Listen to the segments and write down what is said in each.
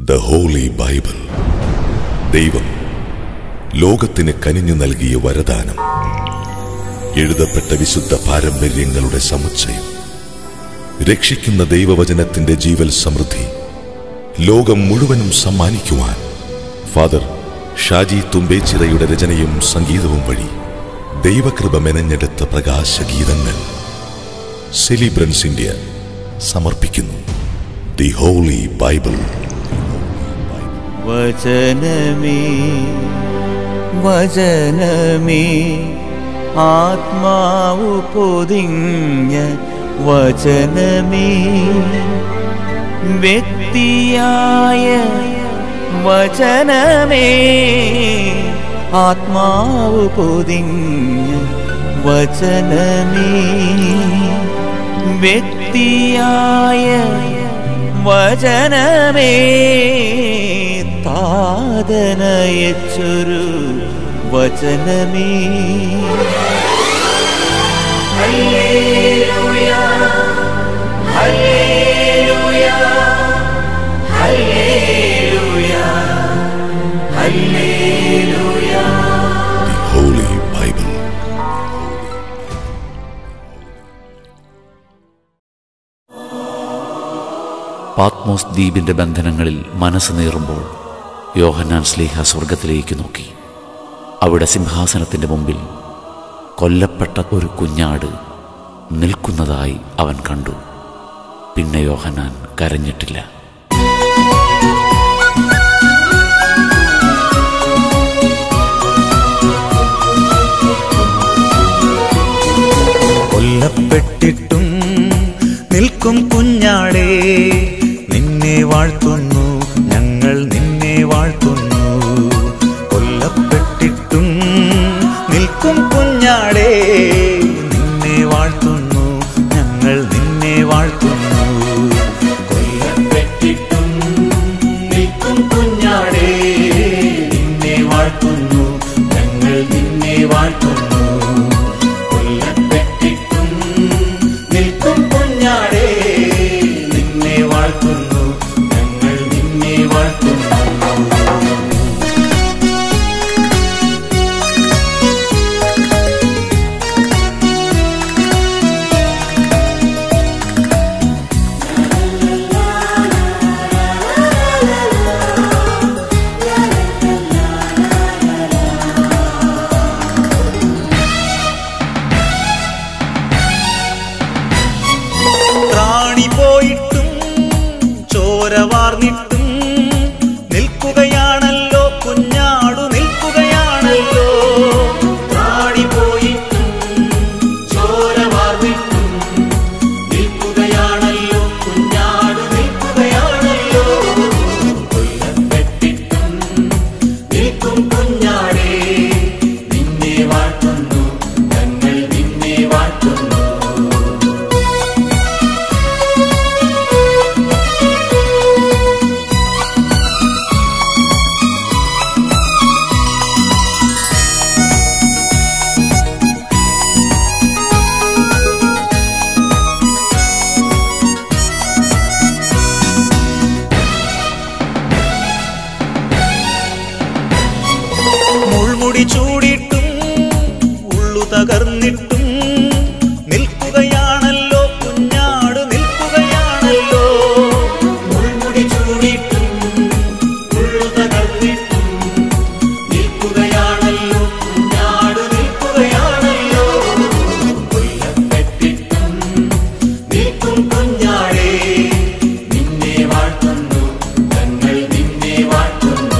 the holy Bible ദൈവം ലോകത്തിന് കനിഞ്ഞു നൽകിയ വരദാനം എഴുതപ്പെട്ട വിശുദ്ധ പാരമ്പര്യങ്ങളുടെ സമുച്ചയം രക്ഷിക്കുന്ന ദൈവവചനത്തിന്റെ ജീവൽ സമൃദ്ധി ലോകം മുഴുവനും സമ്മാനിക്കുവാൻ ഫാദർ ഷാജി തുമ്പേച്ചിറയുടെ രചനയും സംഗീതവും വഴി ദൈവകൃപ മെനഞ്ഞെടുത്ത പ്രകാശഗീതങ്ങൾ സെലിബ്രൻസ് ഇന്ത്യ സമർപ്പിക്കുന്നു ദി ഹോളി ബൈബിൾ വചനമേ വചനമേ ആത്മാവു പൊതിഞ്ഞ വചനമേ വ്യക്തിയായ വചനമേ ആത്മാവ് പൊതിഞ്ഞ വചനമേ വ്യക്തിയായ വചനമേ താതനയച്ചൊരു വചനമേ ദി ഹോളി ബൈബിൾ പാത്മോസ് ദ്വീപിന്റെ ബന്ധനങ്ങളിൽ മനസ്സ് നീറുമ്പോൾ യോഹന്നാൻ സ്ലീഹ സ്വർഗത്തിലേക്ക് നോക്കി അവിടെ സിംഹാസനത്തിന്റെ മുമ്പിൽ കൊല്ലപ്പെട്ട ഒരു കുഞ്ഞാട് നിൽക്കുന്നതായി അവൻ കണ്ടു പിന്നെ യോഹന്നാൻ കരഞ്ഞിട്ടില്ല കൊല്ലപ്പെട്ടിട്ടും നിൽക്കും കുഞ്ഞാടേ നിന്നെ വാഴ്ത്തുന്നു ഞങ്ങൾ നിന്നെ വാഴ്ത്തുന്നു കൊല്ലപ്പെട്ടിട്ടും നിൽക്കും കുഞ്ഞാടേ നിന്നെ വാഴ്ത്തുന്നു ഞങ്ങൾ നിന്നെ വാഴ്ത്തുന്നു കൊല്ലപ്പെട്ടിട്ടും നിൽക്കും കുഞ്ഞാടേ നിന്നെ വാഴ്ത്തുന്നു ഞങ്ങൾ നിന്നെ വാഴ്ത്തുന്നു കൊല്ലപ്പെട്ടിട്ടും നിൽക്കും കുഞ്ഞാടേ നിന്നെ വാഴ്ത്തുന്നു ഞങ്ങൾ നിന്നെ വാഴ്ത്തുന്നു ത്രാണി പോയിട്ടും ചോര വാർന്നിട്ടും നിൽക്കുകയാണല്ലോ കുഞ്ഞാടു നിൽക്കുകയാണല്ലോ ത്രാണി പോയിട്ടും ചോര വാർന്നിട്ടും നിൽക്കുകയാണല്ലോ കുഞ്ഞാടു നിൽക്കുകയാണല്ലോ കൊല്ലപ്പെട്ടിട്ടും നിൽക്കും കുഞ്ഞാടേ നിന്നെ വാഴ്ത്തുന്നു ഞങ്ങൾ നിന്നെ വാഴ്ത്തുന്നു മുൾമുടി ചൂടിയിട്ടും ഉള്ളു തകർന്നിട്ടും നിൽക്കുകയാണല്ലോ കുഞ്ഞാട് നിൽക്കുകയാണല്ലോ മുൾമുടി ചൂടിയിട്ടും ഉള്ളു തകർന്നിട്ടും നിൽക്കുകയാണല്ലോ കുഞ്ഞാട് നിൽക്കുകയാണല്ലോ കൊല്ലപ്പെട്ടിട്ടും നിൽക്കും കുഞ്ഞാടേ നിന്നെ വാഴ്ത്തുന്നു ഞങ്ങൾ നിന്നെ വാഴ്ത്തുന്നു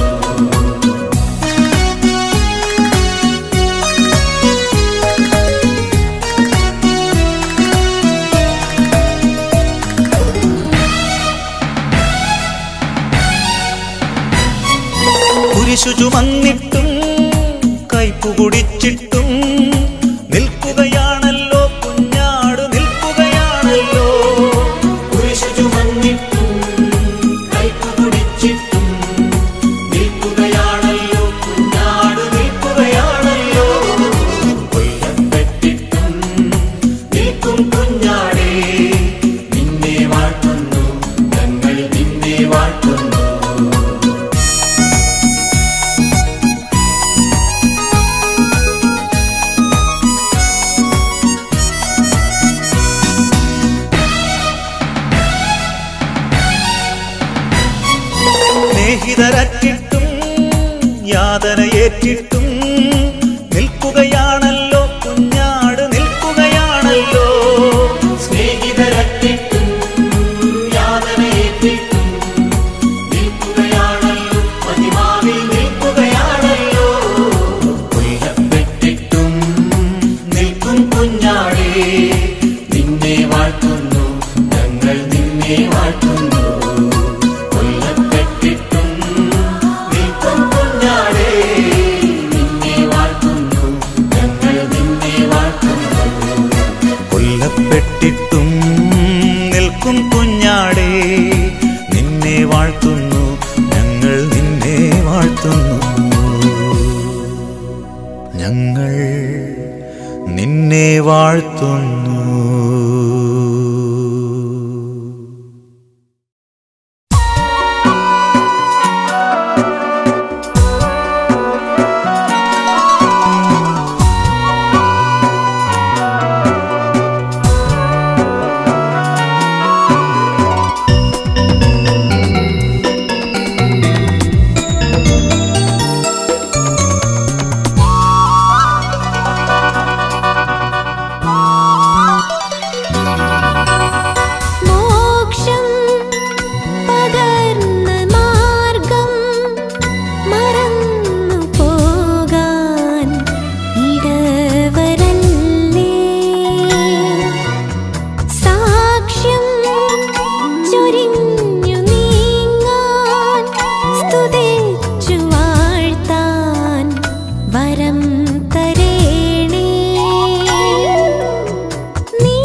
കുരിശു ചുമന്നിട്ടും കൈപ്പു കുടിച്ചിട്ടും നിൽക്കുകയാണല്ലോ കുഞ്ഞാട് നിൽക്കുകയാണല്ലോ കുരിശു ചുമന്നിട്ടും കൈപ്പു കുടിച്ചിട്ടും നിൽക്കുകയാണല്ലോ കുഞ്ഞാട് നിൽക്കുകയാണല്ലോ കൊല്ലപ്പെട്ടിട്ടും നിൽക്കും കുഞ്ഞാടേ നിന്നെ വാഴ്ത്തുന്നു ഞങ്ങൾ നിന്നെ വാഴ്ത്തുന്നു സ്നേഹിതരറ്റിട്ടും യാതനയേറ്റിട്ടും നിൽക്കുകയാണല്ലോ കുഞ്ഞാട് നിൽക്കുകയാണല്ലോ സ്നേഹിതരറ്റിട്ടും യാതനയേറ്റിട്ടും നിൽക്കുകയാണല്ലോ മഹിമാവിൽ നിൽക്കുകയാണല്ലോ കൊല്ലപ്പെട്ടിട്ടും നിൽക്കും കുഞ്ഞാടേ നിന്നെ വാഴ്ത്തുന്നു ഞങ്ങൾ നിന്നെ വാഴ്ത്തുന്നു കൊല്ലപ്പെട്ടിട്ടും നിൽക്കും കുഞ്ഞാടേ നിന്നെ വാഴ്ത്തുന്നു ഞങ്ങൾ നിന്നെ വാഴ്ത്തുന്നു കൊല്ലപ്പെട്ടിട്ടും നിൽക്കും കുഞ്ഞാടേ നിന്നെ വാഴ്ത്തുന്നു ഞങ്ങൾ നിന്നെ വാഴ്ത്തുന്നു ഞങ്ങൾ നിന്നെ വാഴ്ത്തുന്നു മോക്ഷം പകർന്ന മാർഗം മറന്നു പോകാൻ ഇടവരല്ലേ സാക്ഷ്യം ചൊരിഞ്ഞു നീങ്ങാൻ സ്തുതിച്ചു വാഴ്ത്താൻ വരം തരേണേ നീ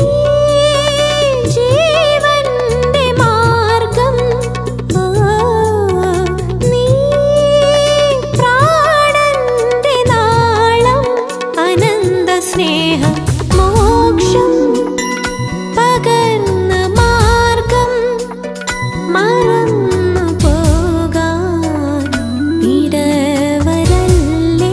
ജീവന്റെ മാർഗം ഓ നീ പ്രാണന്റെ നാളം അനന്ത സ്നേഹം മോക്ഷം പകർന്ന മാർഗം മറന്നു പോകാൻ ഇടവരല്ലേ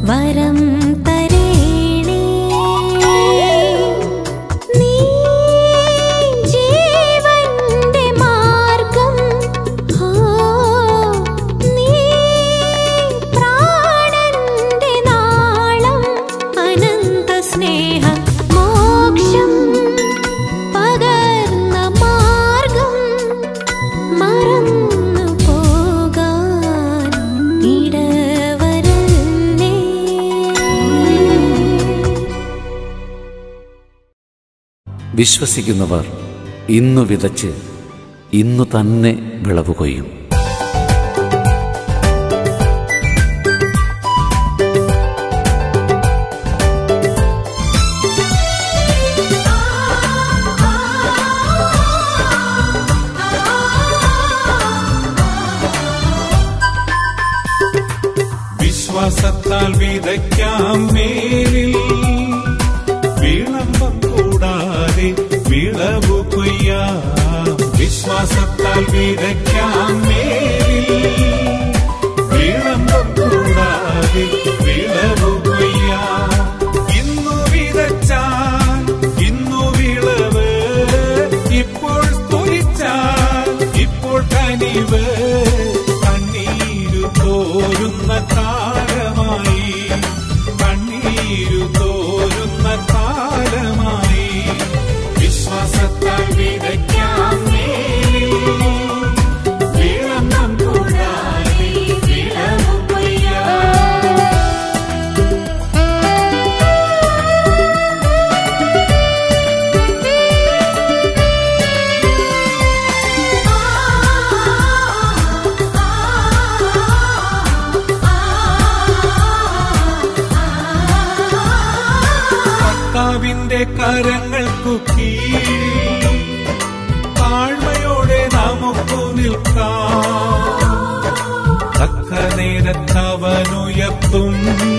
വരം തരേണേ നീ ജീവന്റെ മാർഗം ഹോ നീ പ്രാണന്റെ നാളം അനന്ത സ്നേഹ മോക്ഷം പകർന്ന മാർഗം മറന്നു പോകാൻ ഇടവരല്ലേ വിശ്വസിക്കുന്നവർ ഇന്നു വിതച്ച് ഇന്നു തന്നെ വിളവ് കൊയ്യും വിശ്വാസത്താൽ വിതയ്ക്കാം മേലിൽ വിളംബം കൂടാതെ വിളവു കൊയ്യാം വിശ്വാസത്താൽ വിതയ്ക്കാം മേലിൽ വിളംബം കൂടാതെ വിളവു കൊയ്യാം ഇന്നു വിതച്ചാൽ ഇന്നു വിളവ് ഇപ്പോൾ സ്തുതിച്ചാൽ ഇപ്പോൾ കനിവ് കണ്ണീരു തോരുന്ന കാലമായി കണ്ണീരു തോരുന്ന കാലമായി വിശ്വാസത്താൽ വിതയ്ക്കാം മേലിൽ വിളംബം കൂടാതെ വിളവു കൊയ്യാം കർത്താവിന്റെ കരങ്ങൾക്കു കീഴിൽ താഴ്മയോടെ നമുക്കു നിൽക്കാം തക്ക നേരത്തവനുയർത്തും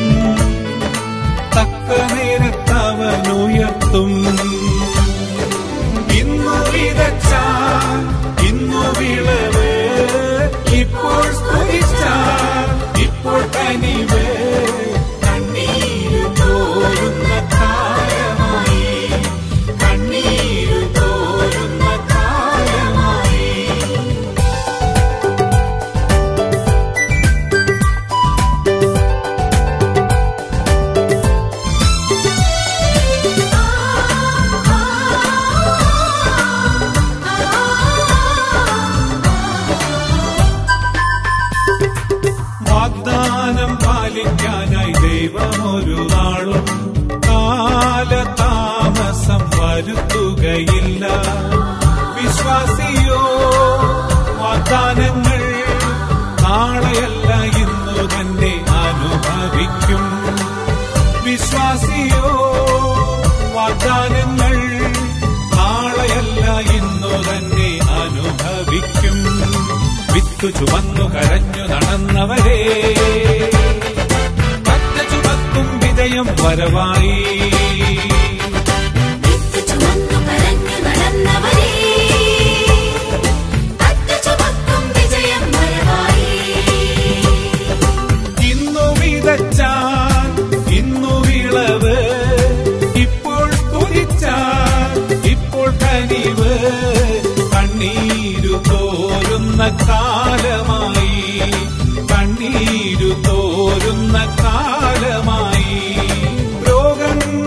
തക്ക നേരത്തവനുയർത്തും ഇന്നു വിതച്ചാൽ ഇന്നു വിളവ് ഇപ്പോൾ സ്തുതിച്ചാൽ ഇപ്പോൾ കനിവ് കണ്ണീരു തോരുന്ന കാലമായി കണ്ണീരു തോരുന്ന കാലമായി വാഗ്ദാനം പാലിക്കാനായി ദൈവമൊരു നാളും കാലതാമസം വരുത്തുകയില്ല വിശ്വാസിയോ വാഗ്ദാനങ്ങൾ നാളെയല്ല ഇന്നു തന്നെ അനുഭവിക്കും വിശ്വാസിയോ വാഗ്ദാനങ്ങൾ നാളെയല്ല ഇന്നു തന്നെ അനുഭവിക്കും വിത്തു ചുമന്നു കരഞ്ഞു നടന്നവരെ പറ്റ ചുമക്കും വിജയം വരവായി ചുമന്നു കരഞ്ഞു നടന്നവരേ അറ്റചുമക്കും വിജയം വരവായി ഇന്നു വിതച്ചാൽ ഇന്നു വിളവ് ഇപ്പോൾ തുരിച്ചാൽ ഇപ്പോൾ കനിവ് കണ്ണീരു തോരുന്ന കാലമായി കണ്ണീരു തോരുന്ന കാലമായി രോഗങ്ങൾ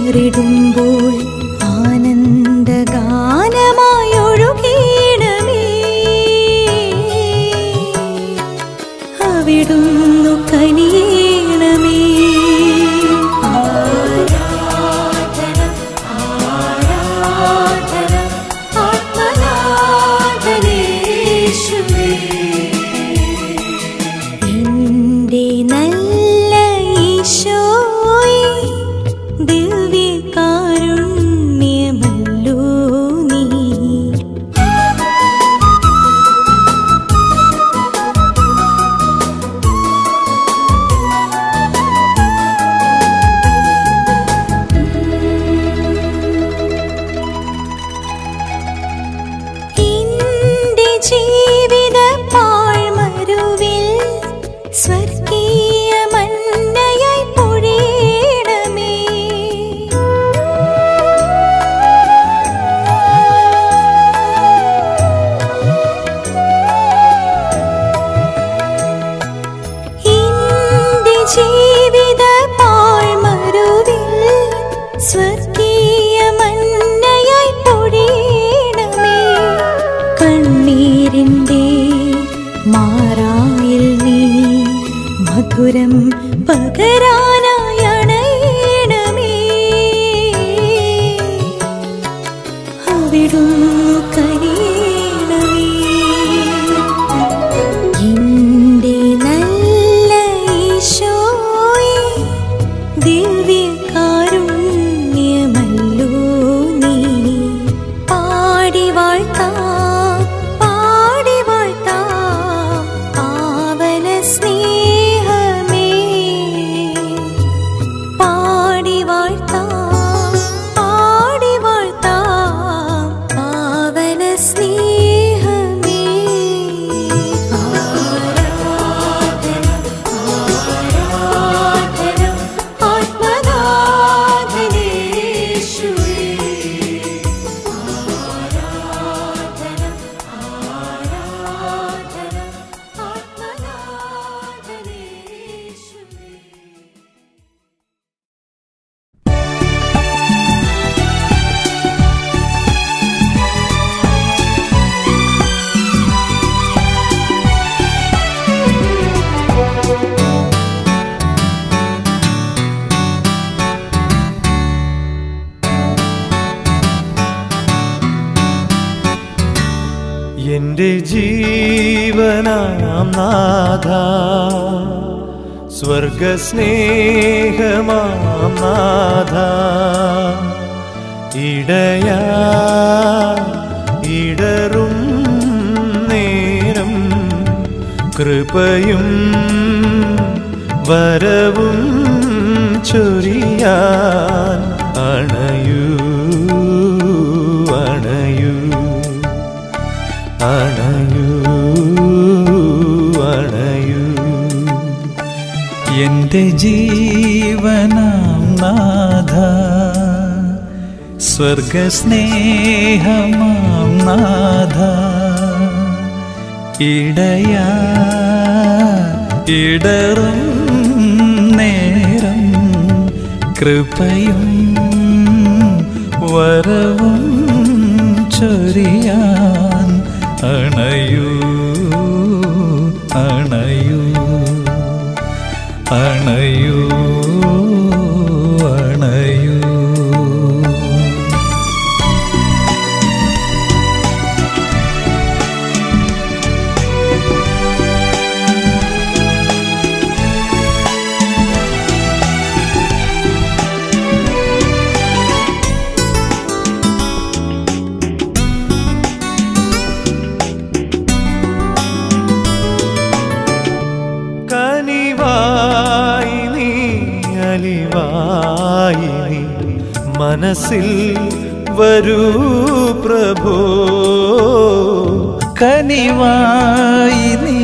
ഏറിടുമ്പോൾ ആനന്ദഗാനമായി ഒഴുകിയിടമേ അവിടുന്നു കനിയണമേ ആരാധന ആരാധന ആത്മനാഥനേശുവേ എന്റെ നല്ല ഈശോയെ ദിവ്യകാരുണ്യമല്ലോ നീ എന്റെ ജീവിത പാഴ്മരുവിൽ സ്വർഗീയ മന്നയായി പൊഴിയണമേ എന്റെ ജീവിത പാഴ്മരുവിൽ സ്വർഗീയ മന്നയായി പൊഴിയണമേ കണ്ണീരിൻ്റെ മാറായിൽ നീ മധുരം പകരാനായി അണയണമേ അവിടുന്നു കനിയണമേ എന്റെ നല്ല ഈശോയെ ദിവ്യകാരുണ്യമല്ലോ നീ പാടി വാഴ്ത്താം പാടി വാഴ്ത്താം പാവന സ്നേഹമേ പാടി വാഴ്ത്താം പാടി വാഴ്ത്താം പാവന സ്നേഹമേ ആരാധന ആരാധന ആത്മനാഥനേശുവേ ആരാധന ആരാധന ആത്മനാഥനേശുവേ എന്റെ ജീവനാം നാഥ സ്വർഗസ്നേഹമാം നാഥ ഇടയാ ഇടറും നേരം കൃപയും വരവും ചൊരിയാൻ അണയൂ അണയൂ അണയൂ അണയൂ എന്റെ ജീവനാം നാഥ സ്വർഗസ്നേഹമാം നാഥ ഇടയാ ഇടറും നേരം കൃപയും വരവും ചൊരിയാൻ അണയൂ അണയൂ അണയൂ അണയൂ കനിവായി നീ അലിവായി നീ മനസ്സിൽ വരൂ പ്രഭോ കനിവായി നീ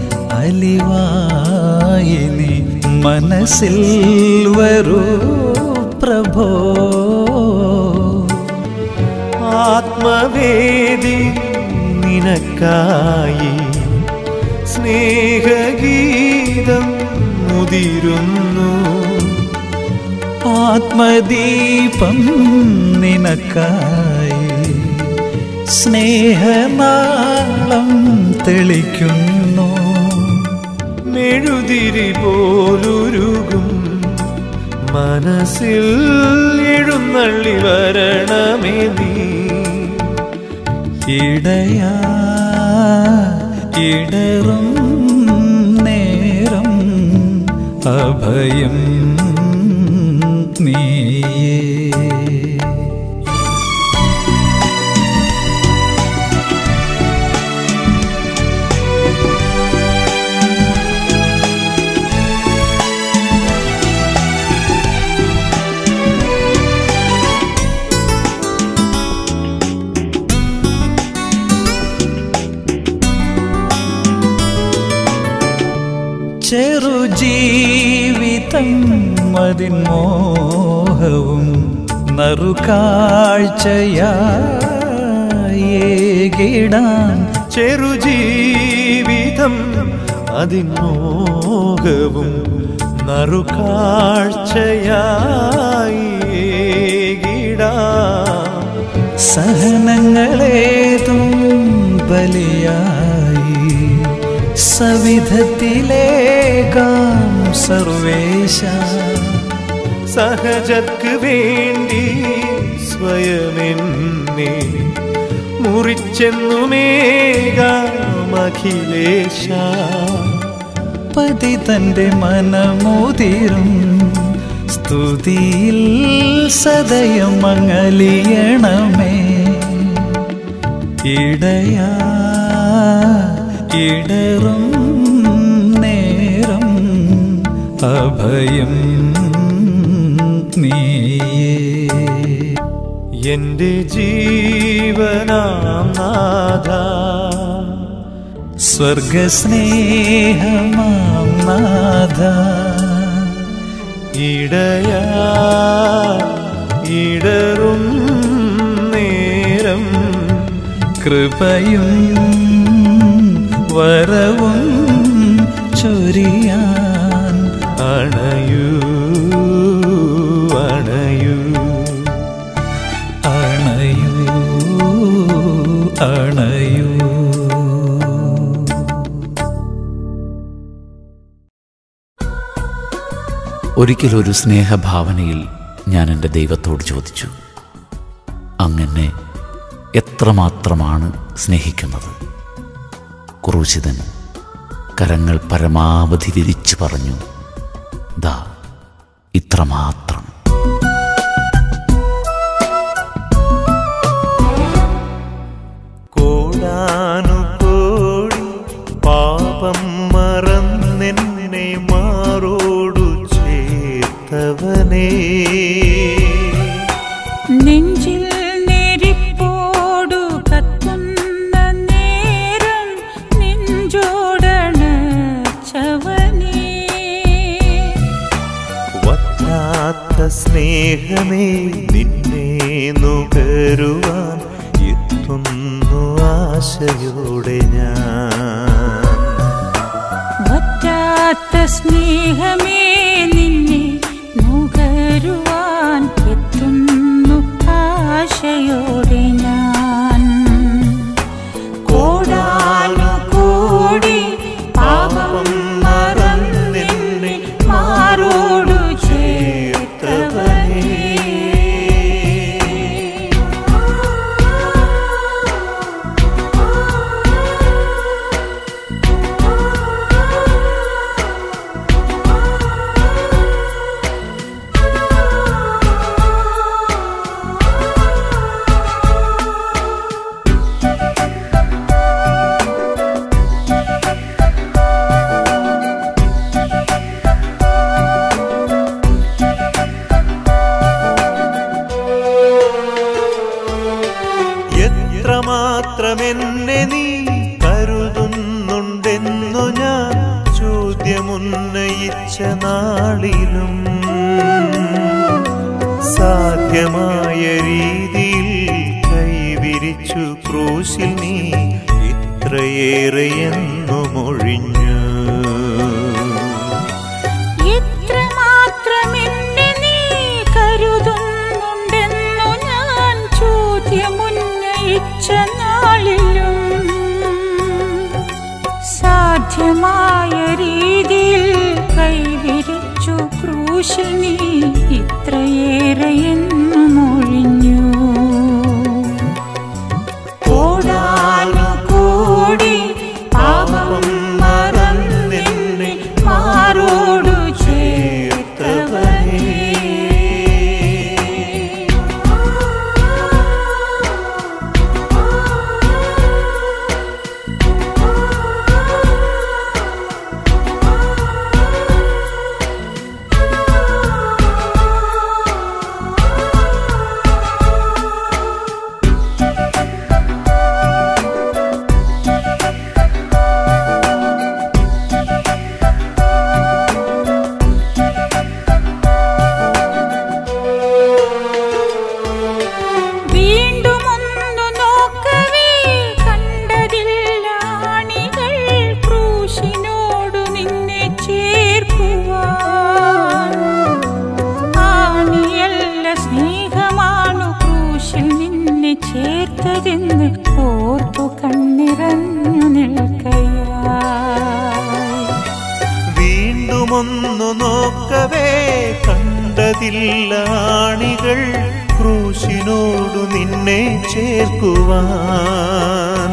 അലിവായി നീ മനസ്സിൽ വരൂ പ്രഭോ ആത്മവേദി നിനക്കായി സ്നേഹഗീതം മുതിരുന്നു ആത്മദീപം നിനക്കായി സ്നേഹനാളം തെളിക്കുന്നു മെഴുതിരി പോലുരുകും മനസ്സിൽ എഴുന്നള്ളി വരണമേ നീ ഇടയാ ഇടറും നേരം അഭയം നീയേ ചെറുജീവിതം അതിൻ മോഹവും നറുകാഴ്ചയായേകിടാൻ ചെറുജീവിതം അതിമോഹവും നറുകാഴ്ചയായിടാം സഹനങ്ങളേതും ബലിയായി സവിധത്തിലേകാം സർവേശ സഹജർക്ക് വേണ്ടി സ്വയമെന്നെ മുറിച്ചെന്നുമേകാമഖിലേശ പതി തന്റെ മനമോതിരും സ്തുതിയിൽ സദയം മങ്ങലിയണമേ ഇടയാ ഇടറും നേരം അഭയം നീയേ എന്റെ ജീവനാം നാഥ സ്വർഗസ്നേഹമാം നാഥ ഇടയാ ഇടറും നേരം കൃപയും വരവും ചൊരിയാൻ അണയൂ അണയൂ അണയൂ അണയൂ ഒരിക്കലൊരു സ്നേഹഭാവനയിൽ ഞാൻ എൻ്റെ ദൈവത്തോട് ചോദിച്ചു അങ്ങനെ എത്രമാത്രമാണ് സ്നേഹിക്കുന്നത് ക്രൂശിതൻ കരങ്ങൾ പരമാവധി വിരിച്ചു പറഞ്ഞു ദാ ഇത്രമാത്രം കോടാനുകോടി പാപം മറന്നെന്നെ മാറോടു ചേർത്തവനേ നെഞ്ചിൽ നെരിപ്പോടു കത്തുന്ന നേരം നെഞ്ചോടണച്ചവനേ വറ്റാത്ത സ്നേഹമേ നിന്നെ നുകരുവാൻ എത്തുന്നു ആശയോടെ ഞാൻ വറ്റാത്ത സ്നേഹമേ നിന്നെ നുകരുവാൻ എത്തുന്നു ആശയോടെ ഞാൻ കോടാനുകോടി പാപം മറന്നെന്നെ മാറോടു ചേർത്തവനേ എത്രമാത്രം എന്നെ നീ കരുതുന്നുണ്ടെന്നു ഞാൻ ചോദ്യമുന്നയിച്ച നാളിലും സാധ്യമായ രീതിയിൽ കൈവിരിച്ചു ക്രൂശിൽ നീ ഇത്രയേറെ എന്നു മൊഴിഞ്ഞു എത്രമാത്രം എന്നെ നീ അസാധ്യമായ രീതിയിൽ കൈവിരിച്ചു ക്രൂശിൽ നീ ഇത്രയേറെ എന്നു മൊഴിഞ്ഞു കോടാനു കോടി പാപം മറന്നെന്നെ മാറോടു ചേർത്തവനേ വീണ്ടും ഒന്നു നോക്കവേ കണ്ടതില്ല ആണികൾ ക്രൂശിനോടു നിന്നെ ചേർക്കുവാൻ ആണിയല്ല സ്നേഹമാണു ക്രൂശിൽ നിന്നെ ചേർത്തതെന്ന് ഓർത്തു കണ്ണിറഞ്ഞു നിൽക്കയായി വീണ്ടുമൊന്നു നോക്കവേ കണ്ടതില്ല ആണികൾ ക്രൂശിനോടു നിന്നെ ചേർക്കുവാൻ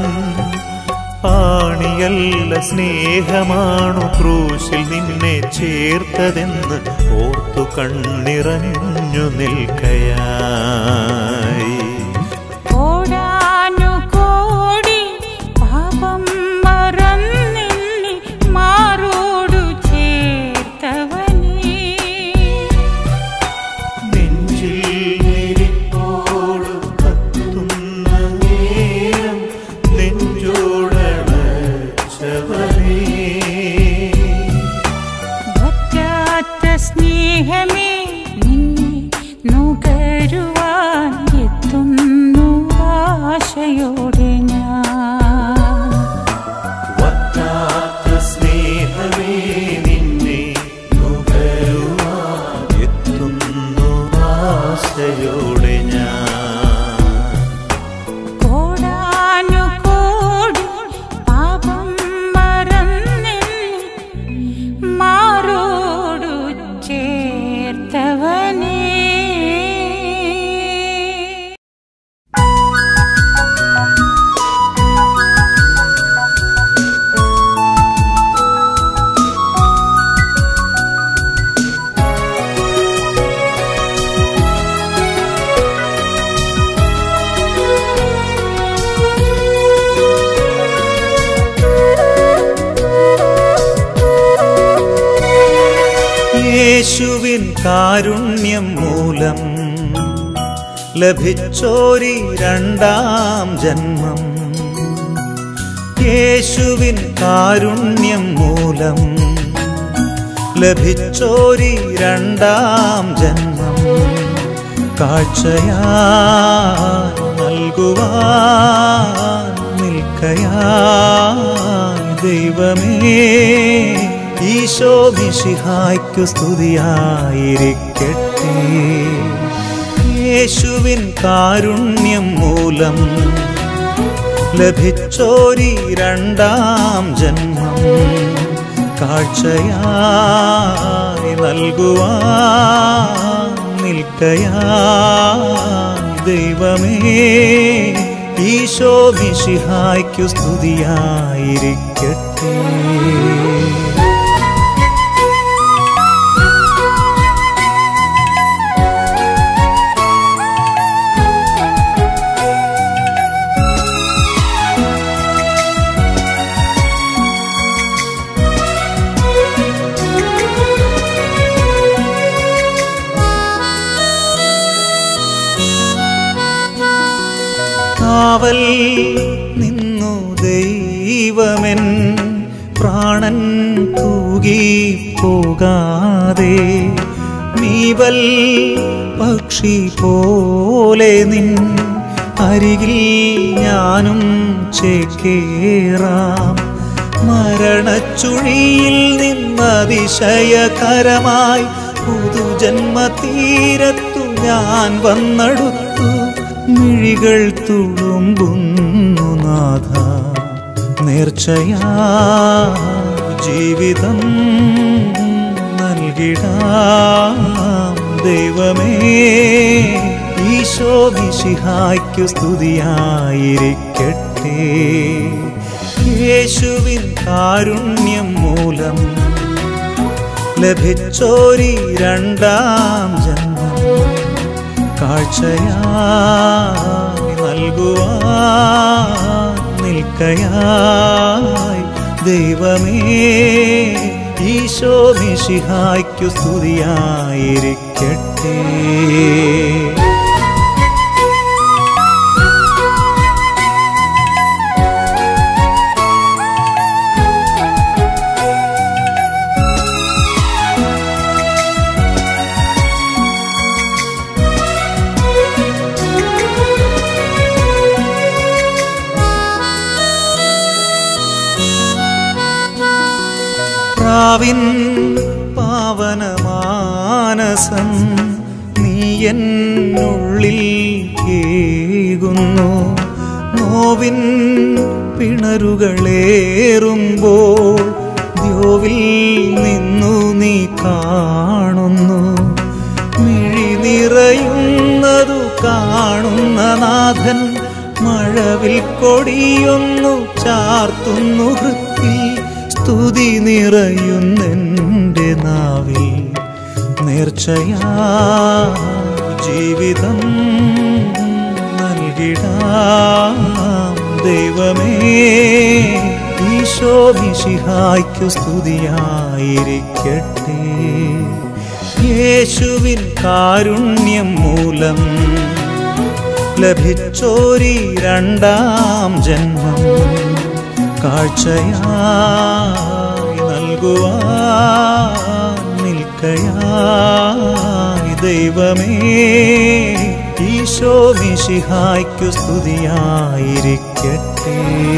ആണിയല്ല സ്നേഹമാണു ക്രൂശിൽ നിന്നെ ചേർത്തതെന്ന് ഓർത്തു കണ്ണിറഞ്ഞു നിൽക്കയായി കോടാനു കോടി പാപം മറന്നില്ലി മാറോടു ചേർത്തവനേ നെഞ്ചിൽ ഞെരിപ്പോടു കത്തുന്ന നേരം നെഞ്ചോടണച്ചവനേ വറ്റാത്ത സ്നേഹമേ നിന്നെ നുകരുവാൻ എത്തുന്നു ആശയോടെ ഞാൻ വറ്റാത്ത സ്നേഹമേ നിന്നെ നുകരുവാൻ എത്തുന്നു ആശയോടെ ഞാൻ കോടാനു കോടി പാപം മറന്നില്ലി മാറോടു ചേർത്തവനേ യേശുവിൻ കാരുണ്യം മൂലം ലഭിച്ചോരി രണ്ടാം ജന്മം യേശുവിൻ കാരുണ്യം മൂലം ലഭിച്ചോരി രണ്ടാം ജന്മം കാഴ്ചയാ നൽകുവാൻ നിൽക്കയായി ദൈവമേ ഈശോ മിശിഹായ്ക്കു സ്തുതിയായിരിക്കട്ടെ യേശുവിൻ കാരുണ്യം മൂലം ലഭിച്ചോരി രണ്ടാം ജന്മം കാഴ്ചയായി നൽകുവാൻ നിൽക്കയായി ദൈവമേ ഈശോ മിശിഹായ്ക്കു സ്തുതിയായിരിക്കട്ടെ കാവൽ നിന്നു ദൈവമെൻ പ്രാണൻ തൂകി പോകാതെ നീവൽ പക്ഷി പോലെ നിൻ അരികിൽ ഞാനും ചേക്കേറാം മരണച്ചുഴിയിൽ നിന്നതിശയകരമായി പുതുജന്മതീരത്തു ഞാൻ വന്നടുത്തു മിഴികൾ തുളുമ്പുന്നു നാഥ നേർച്ചയാ ജീവിതം നൽകിടാം ദൈവമേ ഈശോ മിശിഹായ്ക്കു സ്തുതിയായിരിക്കട്ടെ യേശുവിൻ കാരുണ്യം മൂലം ലഭിച്ചോരി രണ്ടാം ജന്മം കാഴ്ചയായി നൽകുവാൻ നിൽക്കയായി ദൈവമേ ഈശോ മിശിഹായ്ക്കു സ്തുതിയായിരിക്കട്ടെ പ്രാവിൻ പാവനമാനസം നീ എന്നുള്ളിൽ കേകുന്നു നോവിൻ പിണരുകളേറുമ്പോൾ ദ്യോവിൽ നിന്നു നീ കാണുന്നു മിഴി നിറയുന്നതു കാണുന്ന നാഥൻ മഴവിൽ കൊടിയൊന്നു ചാർത്തുന്നു വൃത്തി സ്തുതി നിറയുന്നെൻ്റെ നാവിൽ നേർച്ചയാ ജീവിതം നൽകിടാം ദൈവമേ ഈശോ മിശിഹായ്ക്കു സ്തുതിയായിരിക്കട്ടെ യേശുവിൻ കാരുണ്യം മൂലം ലഭിച്ചോരി രണ്ടാം ജന്മം കാഴ്ചയായി നൽകുവാൻ നിൽക്കയായി ദൈവമേ ഈശോ മിശിഹായ്ക്കു സ്തുതിയായിരിക്കട്ടെ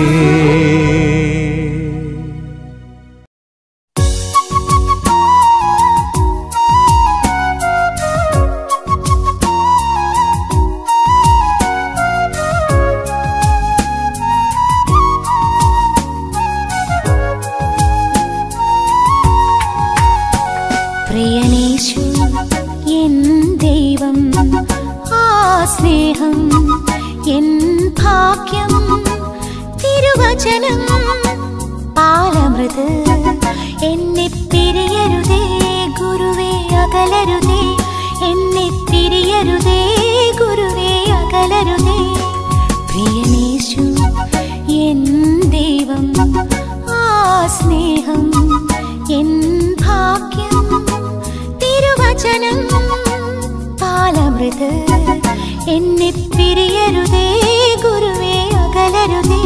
പ്രിയനേശു എൻ ദൈവം ആ സ്നേഹം എൻ ഭാഗ്യം തിരുവചനം പാലമൃത് എന്നെ പിരിയരുതേ ഗുരുവേ അകലരുതേ എന്നെ പിരിയരുതേ ഗുരുവേ അകലരുതേ പ്രിയനേശു എൻ ദൈവം ആ സ്നേഹം എൻ ഭാഗ്യം തിരുവചനം പാലമൃത് എന്നെ പിരിയരുതേ ഗുരുവേ അകലരുതേ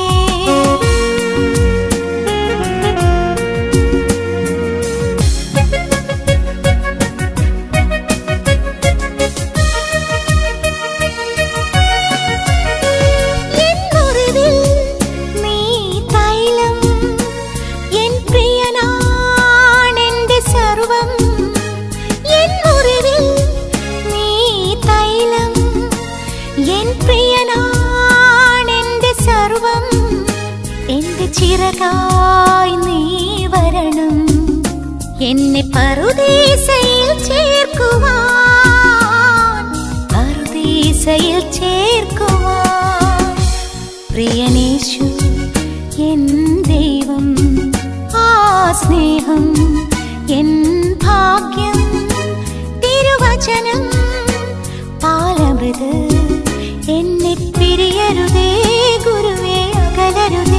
എൻ മുറിവിൽ നീ തൈലം എൻ പ്രിയനാണെന്റെ സർവം എൻ മുറിവിൽ നീ തൈലം എൻ പ്രിയനാണെന്റെ സർവം എന്റെ ചിറകായി നീ വരണം എന്നെ പറുദീസയിൽ ചേർക്കുവാൻ പറുദീസയിൽ ചേർക്കുവാൻ പ്രിയനേശു എൻ ദൈവം ആ സ്നേഹം എൻ ഭാഗ്യം തിരുവചനം പാലമൃത് എന്നെ പിരിയരുതേ ഗുരുവേ അകലരുതേ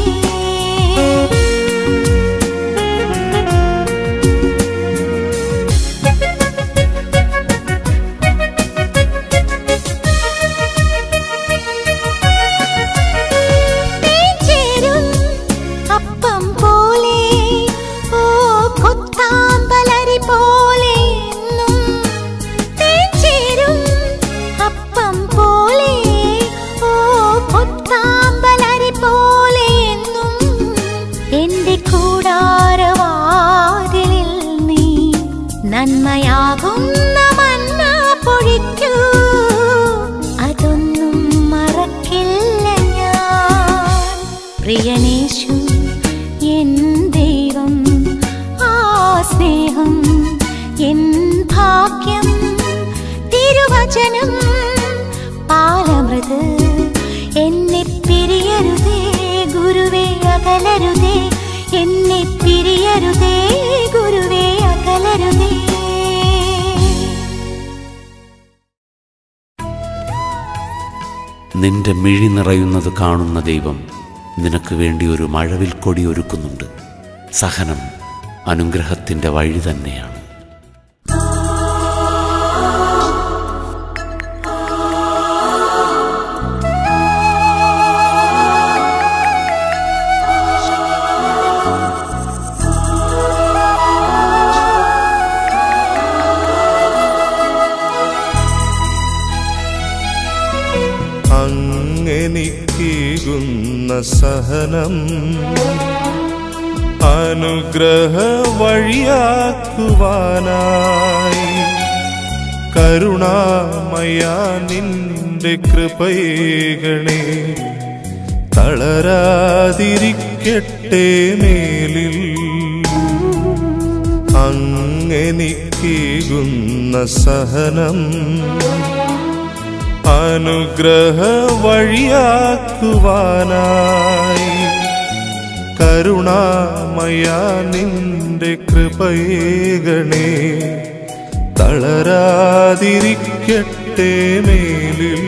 ചേരും അപ്പം പോലെ ഓ കൊത്താമ്പലരി പോലെ എന്നും ചേരും അപ്പം പോലെ ഓ കൊത്ത ഒമ്പത് എന്നെ പിരിയരുതേ ഗുരുവേ അകലരുതേ എന്നെ പിരിയരുതേ ഗുരുവേ അകലരുതേ നിന്റെ മിഴി നിറയുന്നത് കാണുന്ന ദൈവം നിനക്ക് വേണ്ടി ഒരു മഴവിൽ കൊടി ഒരുക്കുന്നുണ്ട് സഹനം അനുഗ്രഹത്തിൻ്റെ വഴി തന്നെയാണ് അങ്ങെനിക്കീകുന്ന സഹനം അനുഗ്രഹ വഴിയാക്കുവാനായി കരുണാമയ നിന്റെ കൃപയേകണേ തളരാതിരിക്കട്ടെ മേലിൽ അങ്ങെനിക്കീകുന്ന സഹനം അനുഗ്രഹ വഴിയാക്കുവാനായി കരുണാമയ നിന്റെ കൃപയേകണേ തളരാതിരിക്കട്ടെ മേലിൽ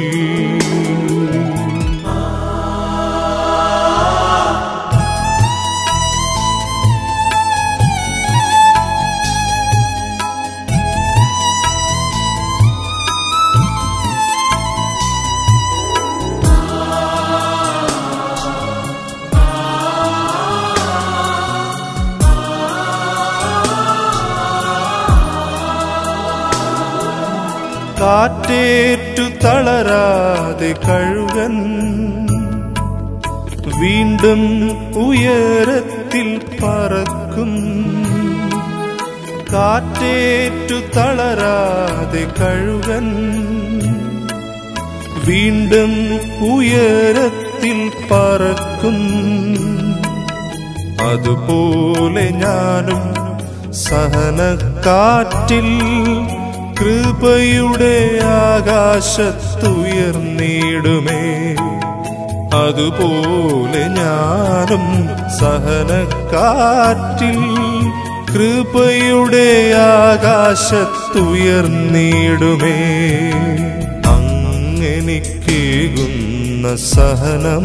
കാറ്റേറ്റു തളരാതെ കഴുകൻ വീണ്ടും ഉയരത്തിൽ പറക്കും കാറ്റേറ്റു തളരാതെ കഴുകൻ വീണ്ടും ഉയരത്തിൽ പറക്കും അതുപോലെ ഞാനും സഹനക്കാറ്റിൽ കൃപയുടെ ആകാശത്തുയർന്നിടുമേ അതുപോലെ ഞാനും സഹനക്കാറ്റിൽ കൃപയുടെ ആകാശത്തുയർന്നിടുമേ അങ്ങെനിക്കേകുന്ന സഹനം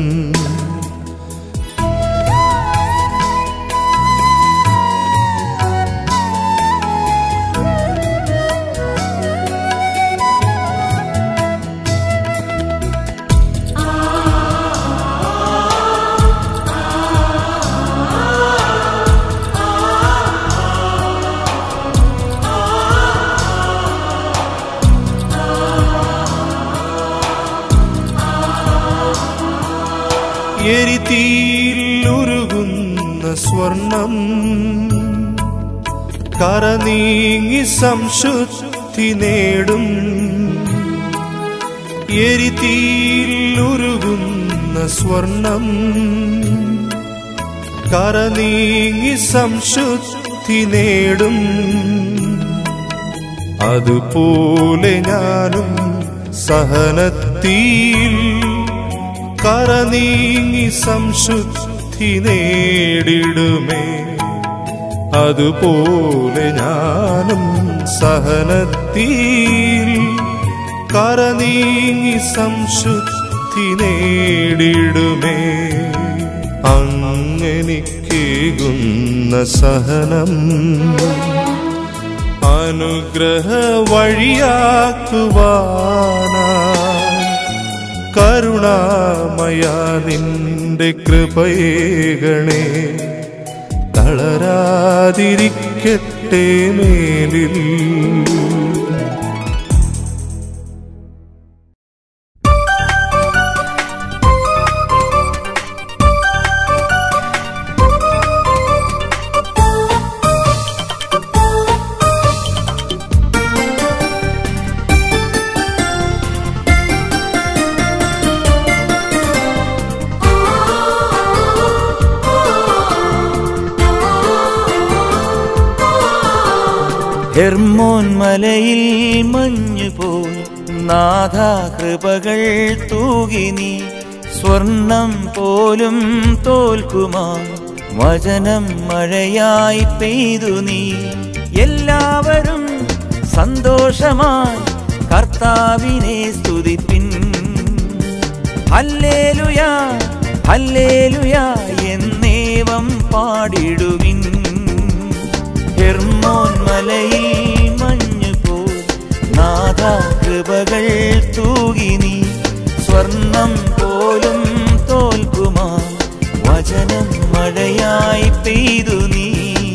എരിതീരുകുന്ന സ്വർണം കറനീങ്ങി സംശുദ്ധി നേടും എരിതീരുകുന്ന സ്വർണം കറനീങ്ങി സംശുദ്ധി നേടും അതുപോലെ ഞാനും സഹനത്തിൽ കറനീങ്ങി സംശുദ്ധി നേടിടുമേ അതുപോലെ ഞാനും സഹനത്തിൽ കറനീങ്ങി സംശുദ്ധി നേടിടുമേ അങ്ങനിക്കേകുന്ന സഹനം അനുഗ്രഹ വഴിയാക്കുവാനായി കരുണാമയ നിന്റെ കൃപയേകണേ തളരാതിരിക്കട്ടെ മേലിൽ ഹെർമോൻ മലയിൽ മഞ്ഞുപോൽ നാഥ കൃപകൾ തൂകി നീ സ്വർണം പോലും തോൽക്കുമാ വചനം മഴയായി പെയ്തു നീ എല്ലാവരും സന്തോഷമായി കർത്താവിനെ സ്തുതിപ്പിൻ ഹല്ലേലുയ ഹല്ലേലുയ എന്നേവം പാടിടുവിൻ ഹെർമോൻ മലയിൽ മഞ്ഞു പോൽ നാഥ കൃപകൾ തൂകി നീ സ്വർണം പോലും തോൽക്കുമാ വചനം മഴയായി പെയ്തു നീ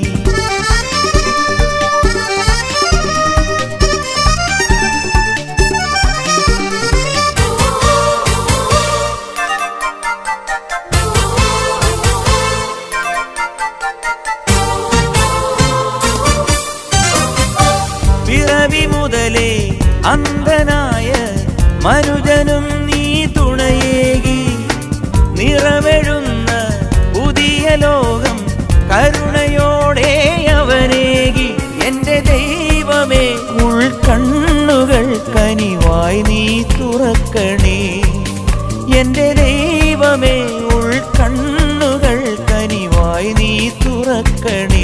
പിറവി മുതലേ അന്ധനായ മനുജനും നീ തുണയേകി നിറവെഴുന്ന പുതിയ ലോകം കരുണയോടെ അവനേകി എന്റെ ദൈവമേ ഉൾക്കണ്ണുകൾ കനിവായി നീ തുറക്കണേ എന്റെ ദൈവമേ ഉൾക്കണ്ണുകൾ കനിവായി നീ തുറക്കണേ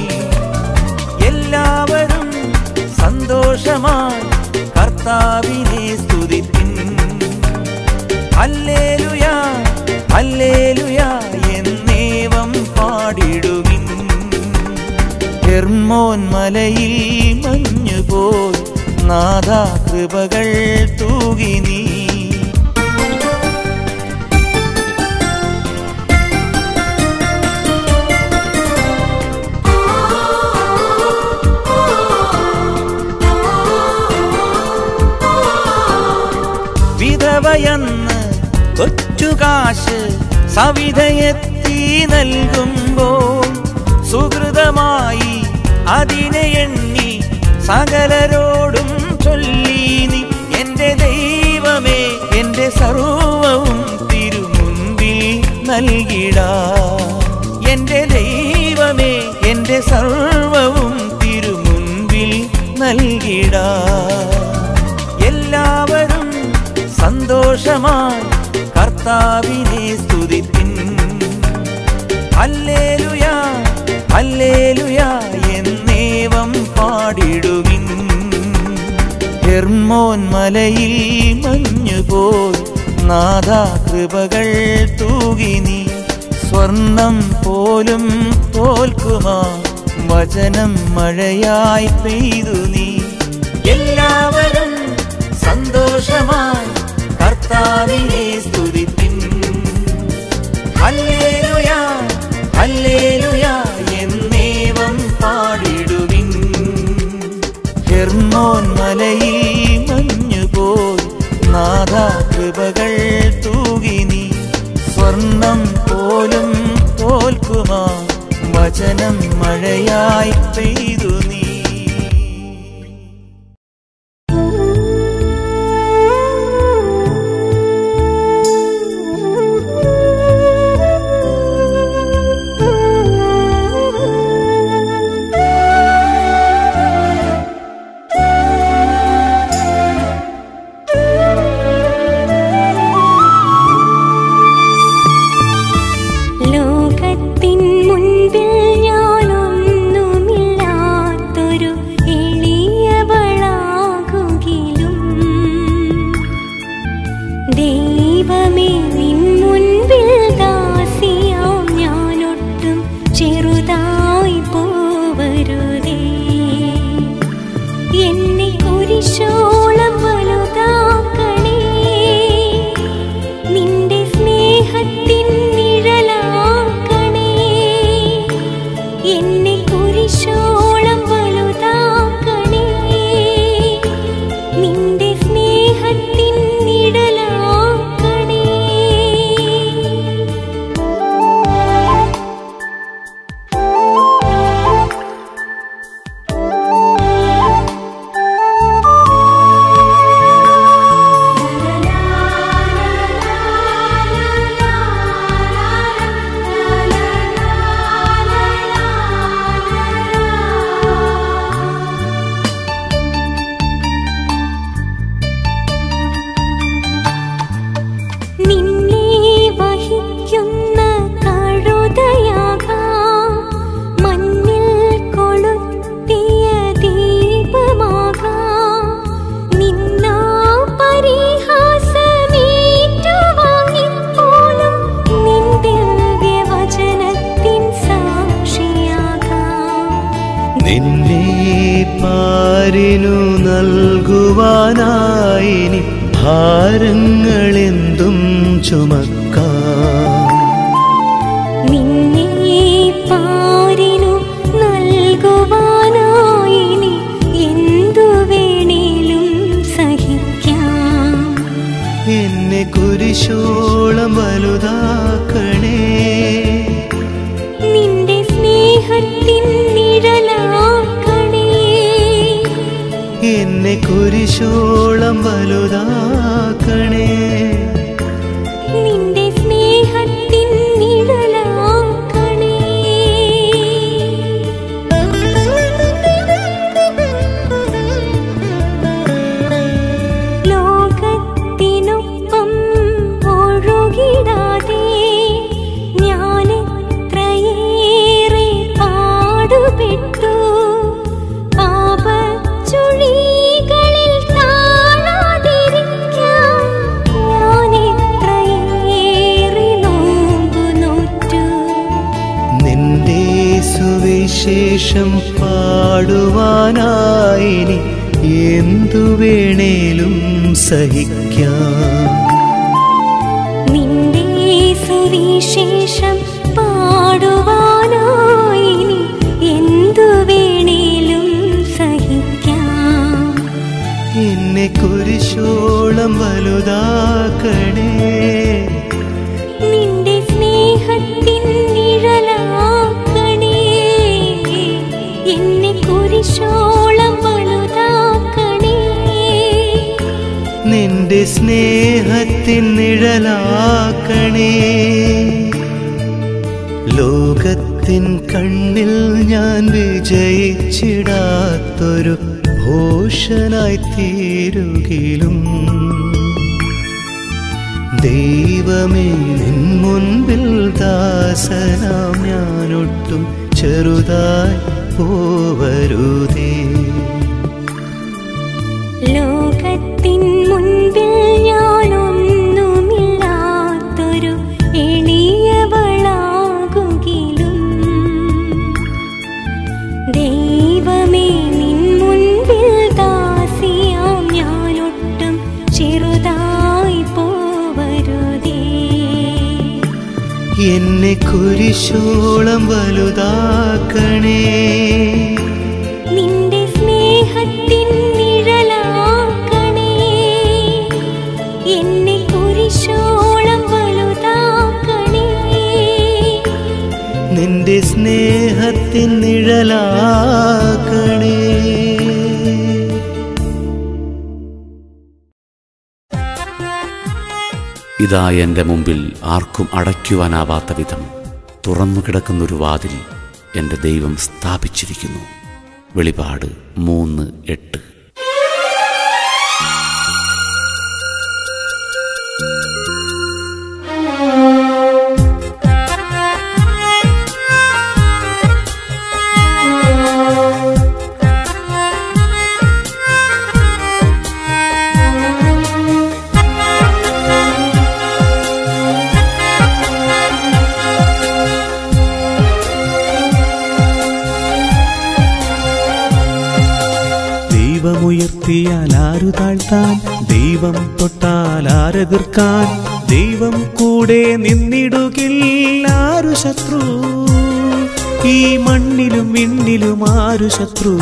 എല്ലാവരും സന്തോഷമായി കർത്താവിനെ സ്തുതിപ്പിൻ ഹല്ലേലുയ ഹല്ലേലുയ എന്നേവം പാടിടുവിൻ ഹെർമോൻ മലയിൽ മഞ്ഞുപോൽ നാഥ കൃപകൾ തൂകി നീ വിധവയെന്ന് കൊച്ചുകാശ് സവിധയെത്തി നൽകുമ്പോൾ സുഹൃതമായി അതിനെ എണ്ണി സകലരോടും ചൊല്ലി നീ എന്റെ ദൈവമേ എന്റെ സർവവും തിരുമുൻപിൽ നൽകിടാ എന്റെ ദൈവമേ എന്റെ സർവവും തിരുമുൻപിൽ നൽകിടാ എല്ലാവരും സന്തോഷമായി കർത്താവിനെ സ്തുതിപ്പിൻ ഹല്ലേലുയ ഹല്ലേലുയ എന്നേവം പാടിടുവിൻ ഹെർമോൻ മലയിൽ മഞ്ഞുപോൽ നാഥ കൃപകൾ തൂകി നീ സ്വർണം പോലും തോൽക്കുമാ വചനം മഴയായി പെയ്തു നീ എല്ലാവരും സന്തോഷമായി കർത്താവിനെ സ്തുതിപ്പിൻ ഹല്ലേലുയ ഹല്ലേലുയ എന്നേവം പാടിടുവിൻ ഹെർമോൻ മലയിൽ മഞ്ഞുപോൽ നാഥ കൃപകൾ തൂകി നീ സ്വർണം പോലും തോൽക്കുമാ വചനം മഴയായി പെയ്തു നീ ലോകത്തിൻ മുൻപിൽ ഞാനൊന്നുമില്ലാത്തൊരു എളിയവളാകുകിലും ദൈവമേ നിൻ മുൻപിൽ ദാസിയാം ഞാനൊട്ടും ചെറുതായി പോവരുതേ എന്നെ കുരിശോളം വലുതാക്കണേ നിന്റെ സ്നേഹത്തിൻ നിഴലാക്കണേ എന്നെ കുരിശോളം വലുതാക്കണേ നിന്റെ സ്നേഹത്തിൻ നിഴലാക്കണേ la la la la la നിന്നെ പാരിനു നൽകുവാനായി ഇനി ഭാരങ്ങളെന്തും ചുമക്കാം നിന്നെ പാരിനു നൽകുവാനായി ഇനി എന്തു വേണേലും സഹിക്കാം എന്നെ കുരിശോളം വലുതാക്കണേ നിന്റെ സ്നേഹത്തിൻ നിഴലാക്കണേ എന്നെ കുരിശോളം വലുതാക്കണേ നിന്റെ സ്നേഹത്തിൻ നിഴലാക്കണേ ലോകത്തിനൊപ്പം ഒഴുകിടാതെ ഞാൻ എത്രയേറെ പാടുപെട്ടു പാപച്ചുഴികളിൽ താഴാതിരിക്കാൻ ഞാൻ എത്രയേറെ നോമ്പു നോറ്റു നിന്റെ സുവിശേഷം പാടുവാനായി ഇനി എന്തു വേണേലും സഹിക്കാം നിന്റെ സുവിശേഷം പാടുവാനായി ഇനി എന്തു വേണേലും സഹിക്കാം എന്നെ കുരിശോളം വലുതാക്കണേ നിന്റെ സ്നേഹത്തിൻ നിഴലാക്കണേ എന്നെ കുരിശോളം വലുതാക്കണേ നിന്റെ സ്നേഹത്തിൻ നിഴലാക്കണേ ലോകത്തിൻ കണ്ണിൽ ഞാൻ വിജയിച്ചിടാത്തൊരു ഭൂഷനായി തീരുകിലും ദൈവമേ നിൻ മുൻപിൽ ദാസനാം ഞാനൊട്ടും ചെറുതായി പോവരുതേ ലോകത്തിൻ മുൻപിൽ ഞാനൊന്നുമില്ലാത്തൊരു എളിയവളാകുകിലും ദൈവമേ നിൻ മുൻപിൽ ദാസിയാം ഞാനൊട്ടും ചെറുതായി പോവരുതേ എന്നെ കുരിശോളം വലുതാക്കണേ നിന്റെ സ്നേഹത്തിൻ നിഴലാക്കണേ എന്നെ കുരിശോളം വലുതാക്കണേ നിന്റെ സ്നേഹത്തിൻ നിഴലാക്കണേ ഇതാ എൻ്റെ മുമ്പിൽ ആർക്കും അടയ്ക്കുവാനാവാത്ത വിധം തുറന്നു കിടക്കുന്നൊരു വാതിൽ എൻ്റെ ദൈവം സ്ഥാപിച്ചിരിക്കുന്നു വെളിപാട് മൂന്ന് എട്ട് ദൈവമുയർത്തിയാൽ ആരു താഴ്ത്താൻ ദൈവം തൊട്ടാൽ ആരെതിർക്കാൻ ദൈവം കൂടെ നിന്നിടുകിൽ ആരു ശത്രു ഈ മണ്ണിലും വിണ്ണിലും ആരു ശത്രു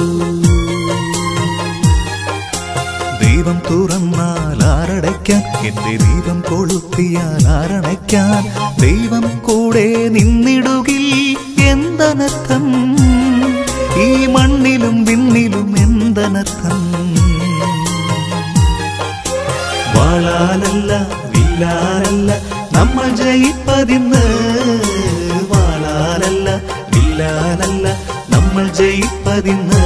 ദൈവം തുറന്നാൽ ആരടയ്ക്കാൻ എന്റെ ദൈവം കൊളുത്തിയാൽ ആരണയ്ക്കാൻ ദൈവം കൂടെ നിന്നിടുകിൽ എന്തനർത്ഥം ഈ മണ്ണിലും വിണ്ണിലും എന്തനർത്ഥം വാളാലല്ല വില്ലാലല്ല നമ്മൾ ജയിപ്പതിന്ന് വാളാലല്ല വില്ലാലല്ല നമ്മൾ ജയിപ്പതിന്ന്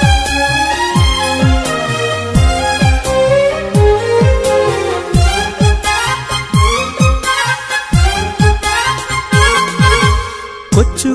ും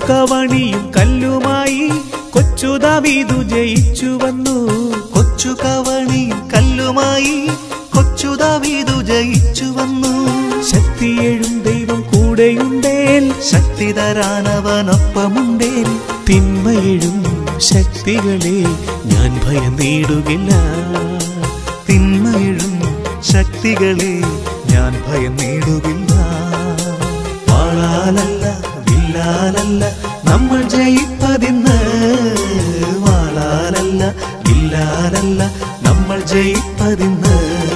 കവണിയും കല്ലുമായി കൊച്ചു ദാവീദു ജയിച്ചു വന്നു കൊച്ചു കവണിയും കല്ലുമായി കൊച്ചു ദാവീദു ജയിച്ചു വന്നു ശക്തിയേഴും ദൈവം കൂടെയുണ്ടേൽ ശക്തി തരാനവനൊപ്പമുണ്ടേൽ തിന്മയെഴും ശക്തികളെ ഞാൻ ഭയന്നിടുകില്ല തിന്മയിഴും ശക്തികളെ ഞാൻ ഭയം നേടുകില്ല വാളാലല്ല വില്ലാലല്ല നമ്മൾ ജയിപ്പതിന്ന് വാളാലല്ല വില്ലാലല്ല നമ്മൾ ജയിപ്പതിന്ന്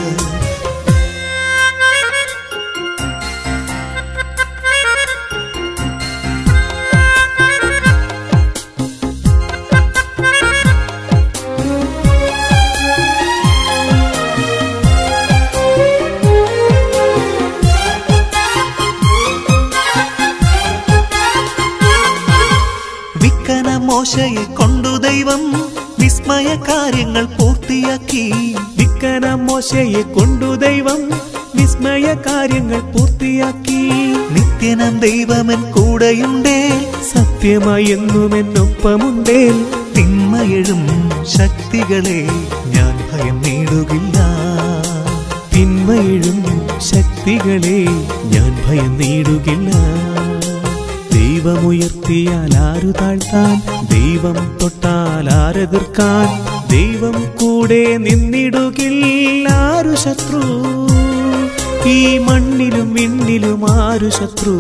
വിക്കന മോശയെ കൊണ്ടു ദൈവം വിസ്മയ കാര്യങ്ങൾ പൂർത്തിയാക്കി വിക്കന മോശയെ കൊണ്ടു ദൈവം വിസ്മയ കാര്യങ്ങൾ പൂർത്തിയാക്കി നിത്യനം ദൈവമൻ കൂടെയുണ്ടേ സത്യമായി എന്നും എന്നൊപ്പമുണ്ടേൽ തിന്മയെഴും ശക്തികളെ ഞാൻ ഭയം നേടുകില്ല തിന്മയിഴും ശക്തികളെ ഞാൻ ഭയന്നിടുകില്ല ദൈവമുയർത്തിയാൽ ആരു താഴ്ത്താൻ ദൈവം തൊട്ടാൽ ആരെതിർക്കാൻ ദൈവം കൂടെ നിന്നിടുകില്ല ആരു ശത്രു ഈ മണ്ണിലും വിണ്ണിലും ആരു ശത്രു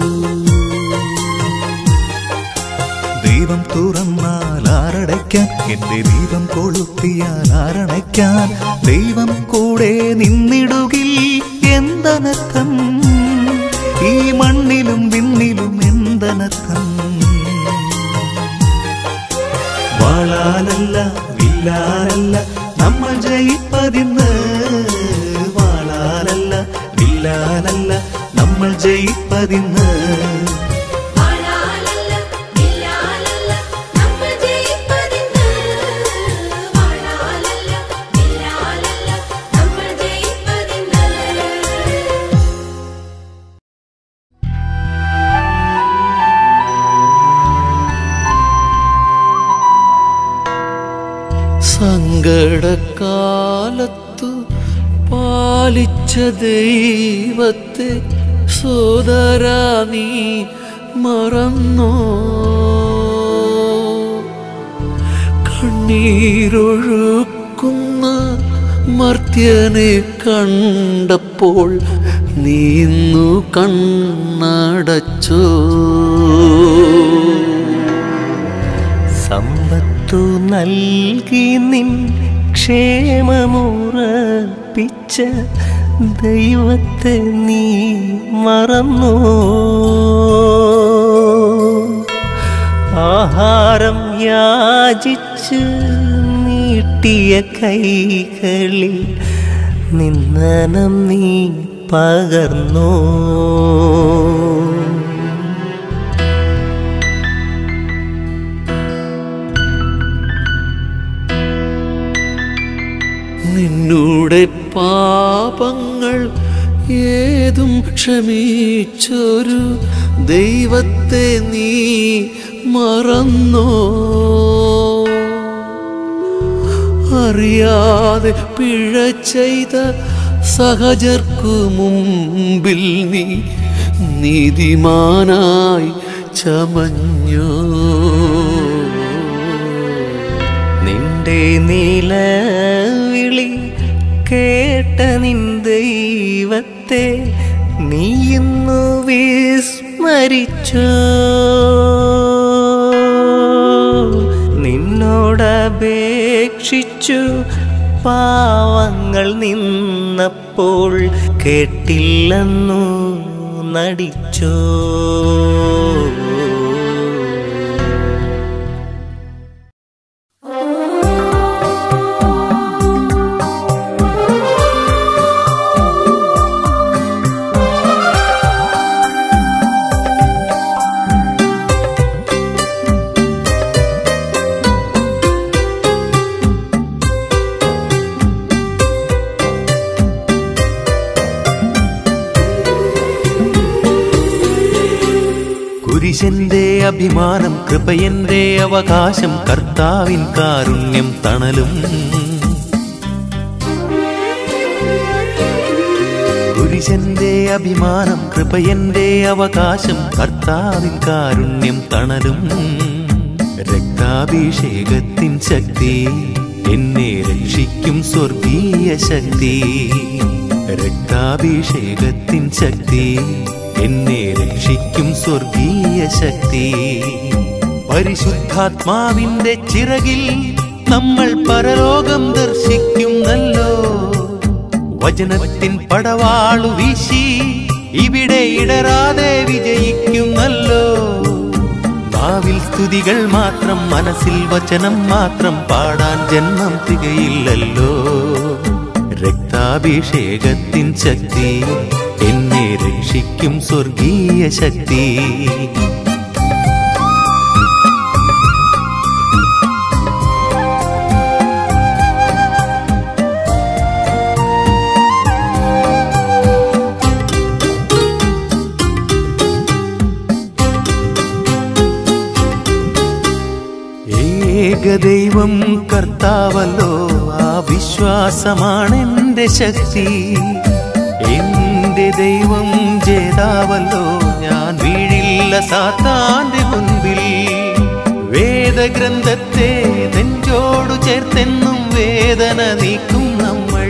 ദൈവം തുറന്നാൽ ആരടയ്ക്കാൻ എന്റെ ദൈവം കൊളുത്തിയാൽ ആരണയ്ക്കാൻ ദൈവം കൂടെ നിന്നിടുകിൽ എന്തനർത്ഥം ഈ മണ്ണിലും വിണ്ണിലും എന്തനർത്ഥം വാളാലല്ല വില്ലാലല്ല നമ്മൾ ജയിപ്പതിന്ന് വാളാലല്ല വില്ലാലല്ല നമ്മൾ ജയിപ്പതിന്ന് വാളാലല്ല വില്ലാലല്ല നമ്മൾ ജയിപ്പതിന്ന് വാളാലല്ല വില്ലാലല്ല നമ്മൾ ജയിപ്പതിന്ന് സങ്കടക്കാലത്തു പാലിച്ച ദൈവത്തെ സോദര നീ മറന്നോ കണ്ണീരൊഴുക്കുന്ന മർത്യനെ കണ്ടപ്പോൾ നീന്നു കണ്ണടച്ചോ സമ്പത്തു നൽകി നിൻ ക്ഷേമമുറപ്പിച്ച ദൈവത്തെ നീ മറന്നോ ആഹാരം യാചിച്ച് നീട്ടിയ കൈകളിൽ നിന്നനം നീ പകർന്നോ നിന്നൂടെ പാപങ്ങൾ ഏതും ക്ഷമിച്ചൊരു ദൈവത്തെ നീ മറന്നോ അറിയാതെ പിഴ ചെയ്ത സഹജർക്കു മുമ്പിൽ നീ നീതിമാനായി ചമഞ്ഞോ നിന്റെ നിലവിളി കേട്ട നിൻ ദൈവത്തെ നീ ഇന്നു വിസ്മരിച്ചോ നിന്നോടപേക്ഷിച്ചു പാവങ്ങൾ നിന്നപ്പോൾ കേട്ടില്ലെന്നു നടിച്ചോ കുരിശന്റെ അഭിമാനം കൃപയന്റെ അവകാശം കർത്താവിൻ കാരുണ്യം തണലും പുരുഷന്റെ അഭിമാനം കൃപയന്റെ അവകാശം കർത്താവിൻ കാരുണ്യം തണലും രക്താഭിഷേകത്തിൻ ശക്തി എന്നെ രക്ഷിക്കും സ്വർഗീയ ശക്തി രക്താഭിഷേകത്തിൻ ശക്തി എന്നെ രക്ഷിക്കും സ്വർഗീയ ശക്തി പരിശുദ്ധാത്മാവിന്റെ ചിറകിൽ നമ്മൾ പരലോകം ദർശിക്കുന്നല്ലോ വചനത്തിൻ പടവാളു വീശി ഇവിടെ ഇടരാതെ വിജയിക്കുന്നല്ലോ നാവിൽ സ്തുതികൾ മാത്രം മനസ്സിൽ വചനം മാത്രം പാടാൻ ജന്മം തികയില്ലല്ലോ രക്താഭിഷേകത്തിൻ ശക്തി എന്നെ രക്ഷിക്കും സ്വർഗീയ ശക്തി ഏകദൈവം കർത്താവല്ലോ ആ വിശ്വാസമാണ് എന്റെ ശക്തി എന്റെ ദൈവം ജേതാവല്ലോ ഞാൻ വീഴില്ല സാത്താന്റെ മുൻപിൽ വേദഗ്രന്ഥത്തെ നെഞ്ചോടു ചേർത്തെന്നും വേദന നീക്കും നമ്മൾ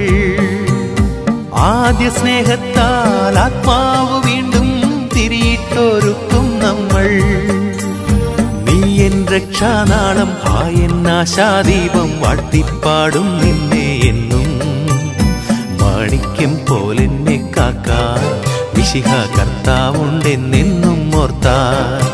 ആദ്യ സ്നേഹത്താൽ ആത്മാവ് വീണ്ടും തിരിയിട്ടൊരുക്കും നമ്മൾ നീ എൻ രക്ഷാനാളം ഹായൻ ആശാദീപം വാഴ്ത്തിപ്പാടും നിന്നെ എന്നും മാണിക്യം പോലെന്നെ കാക്കാൻ വിശിഹ കർത്താവുണ്ടെന്നെന്നും ഓർത്താൽ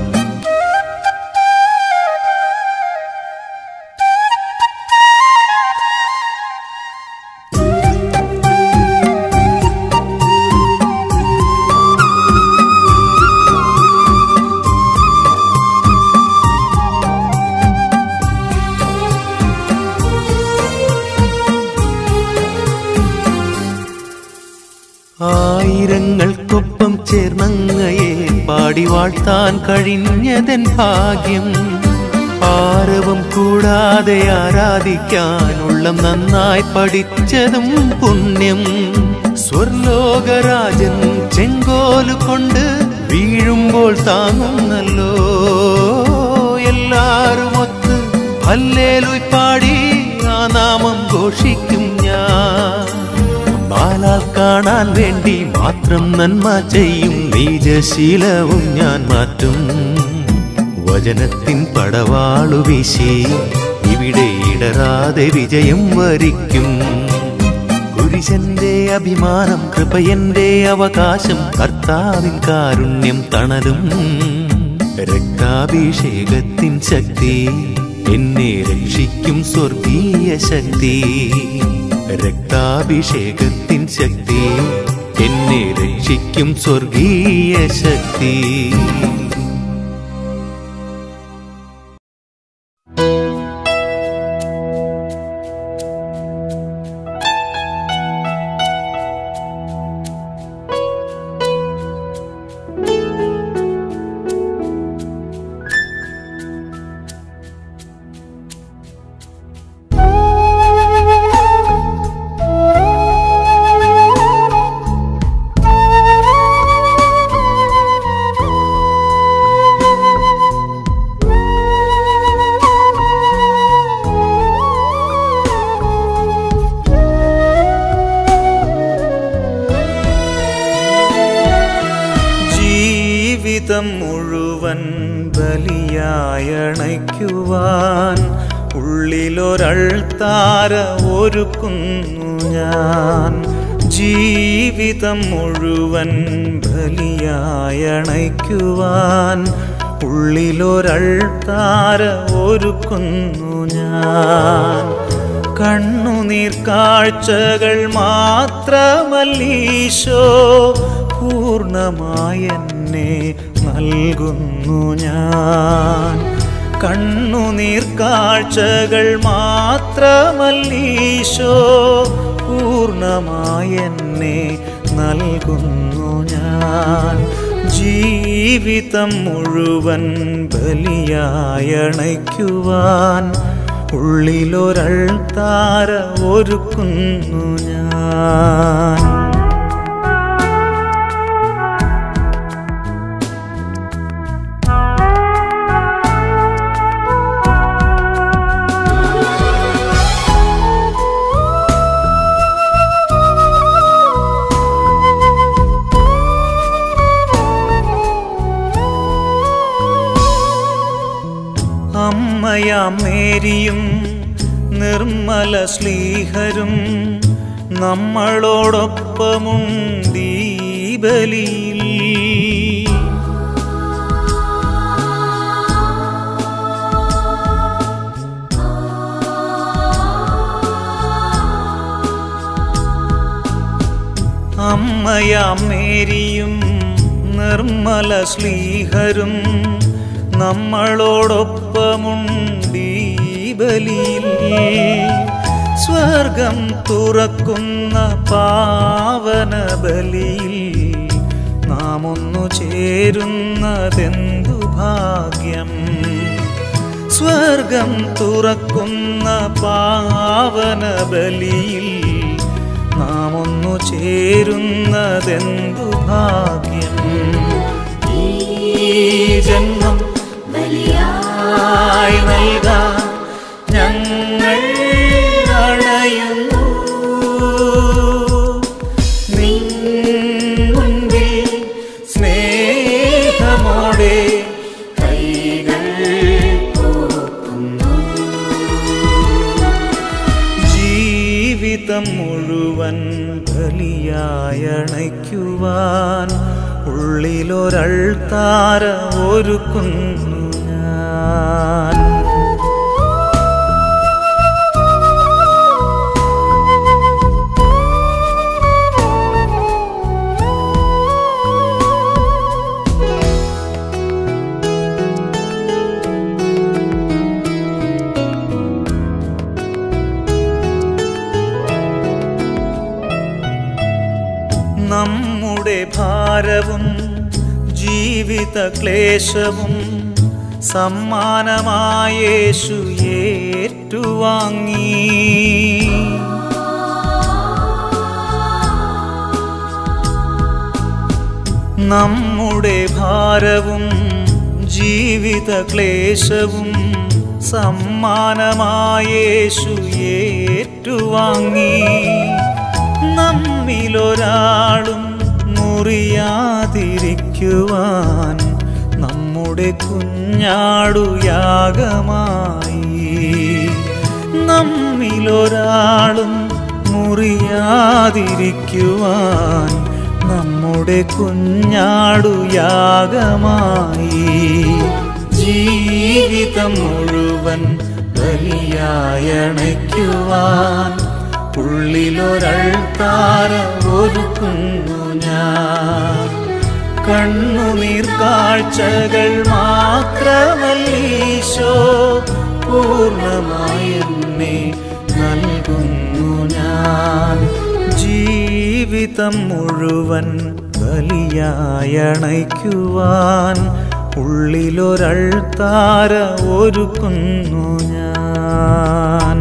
ആയിരങ്ങൾക്കൊപ്പം ചേർന്നങ്ങയെ പാടി വാഴ്ത്താൻ കഴിഞ്ഞതൻ ഭാഗ്യം ആരവം കൂടാതെ ആരാധിക്കാനുള്ളം നന്നായി പഠിച്ചതും പുണ്യം സ്വർലോകരാജൻ ചെങ്കോല് കൊണ്ട് വീഴുമ്പോൾ താങ്ങുന്നല്ലോ എല്ലാരും ഒത്ത് ഹല്ലേലൂയ് പാടി ആ നാമം ഘോഷിക്കും ഞാൻ നാലാൽ കാണാൻ വേണ്ടി മാത്രം നന്മ ചെയ്യും നീജശീലവും ഞാൻ മാറ്റും വചനത്തിൻ പടവാളു വീശി ഇവിടെ ഇടറാതെ വിജയം വരിക്കും കുരിശന്റെ അഭിമാനം കൃപയന്റെ അവകാശം കർത്താവിൻ കാരുണ്യം തണലും രക്താഭിഷേകത്തിൻ ശക്തി എന്നെ രക്ഷിക്കും സ്വർഗീയ ശക്തി രക്താഭിഷേകത്തിൻ ശക്തി എന്നെ രക്ഷിക്കും സ്വർഗീയ ശക്തി ജീവിതം മുഴുവൻ ബലിയായണയ്ക്കുവാൻ ഉള്ളിലൊരൾത്താര ഒരുക്കുന്നു ഞാൻ ജീവിതം മുഴുവൻ ബലിയായണയ്ക്കുവാൻ ഉള്ളിലൊരൾത്താര ഒരുക്കുന്നു ഞാൻ കണ്ണുനീർ കാഴ്ചകൾ മാത്രമല്ലീശോ പൂർണ്ണമായെന്നെ നൽകുന്നു ഞാൻ കണ്ണുനീർ കാഴ്ചകൾ മാത്രമല്ലീശോ പൂർണ്ണമായെന്നെ നൽകുന്നു ഞാൻ ജീവിതം മുഴുവൻ ബലിയായണയ്ക്കുവാൻ ഉള്ളിലൊരൾത്താര ഒരുക്കുന്നു ഞാൻ അമ്മയാം മേരിയും നിർമ്മല ശ്ലീഹരും നമ്മളോടൊപ്പമുണ്ടീ ബലിയിൽ അമ്മയാം മേരിയും നിർമ്മല ശ്ലീഹരും നമ്മളോടൊപ്പമുണ്ടീ ബലിയിൽ സ്വർഗം തുറക്കുന്ന പാവന ബലിയിൽ നാം ഒന്നു ചേരുന്നതെന്തു ഭാഗ്യം സ്വർഗം തുറക്കുന്ന പാവന ബലിയിൽ നാം ഒന്നു ചേരുന്നതെന്തു ഭാഗ്യം ഈ ജന്മം ബലിയായി നൽകാൻ ഞങ്ങൾ അണയുന്നു നിൻ മുൻപിൽ സ്നേഹമോടെ കൈകൾ കൂപ്പുന്നു ജീവിതം മുഴുവൻ ബലിയായണയ്ക്കുവാൻ ഉള്ളിലൊരൾത്താര ഒരുക്കുന്നു ഞാൻ നമ്മുടെ ഭാരവും ജീവിത ക്ലേശവും സമ്മാനമായേശു ഏറ്റുവാങ്ങി നമ്മുടെ ഭാരവും ജീവിത ക്ലേശവും സമ്മാനമായേശു ഏറ്റുവാങ്ങി നമ്മിലൊരാളും മുറിയാതിരിക്കുവാൻ നമ്മുടെ കുഞ്ഞാടു യാഗമായി നമ്മിലൊരാളും മുറിയാതിരിക്കുവാൻ നമ്മുടെ കുഞ്ഞാടു യാഗമായി ജീവിതം മുഴുവൻ ബലിയായണയ്ക്കുവാൻ ഉള്ളിലൊരൾത്താര ഒരുക്കുന്നു ഞാൻ കണ്ണുനീർ കാഴ്ചകൾ മാത്രമല്ലീശോ പൂർണ്ണമായി എന്നെ നൽകുന്നു ഞാൻ ജീവിതം മുഴുവൻ ബലിയായണയ്ക്കുവാൻ ഉള്ളിലൊരൾത്താര ഒരുക്കുന്നു ഞാൻ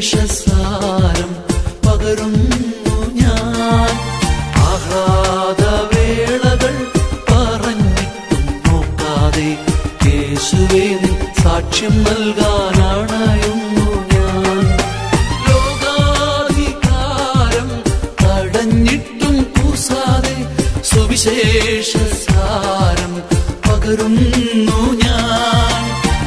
സുവിശേഷസാരം പകരുന്നു ഞാൻ ആഹ്ലാദവേളകൾ പറഞ്ഞിട്ടും നോക്കാതെ യേശുവേ നീ സാക്ഷ്യം നൽകാനാണയുന്നു ഞാൻ ലോകാധികാരം തടഞ്ഞിട്ടും കൂസാതെ സുവിശേഷസാരം പകരുന്നു ഞാൻ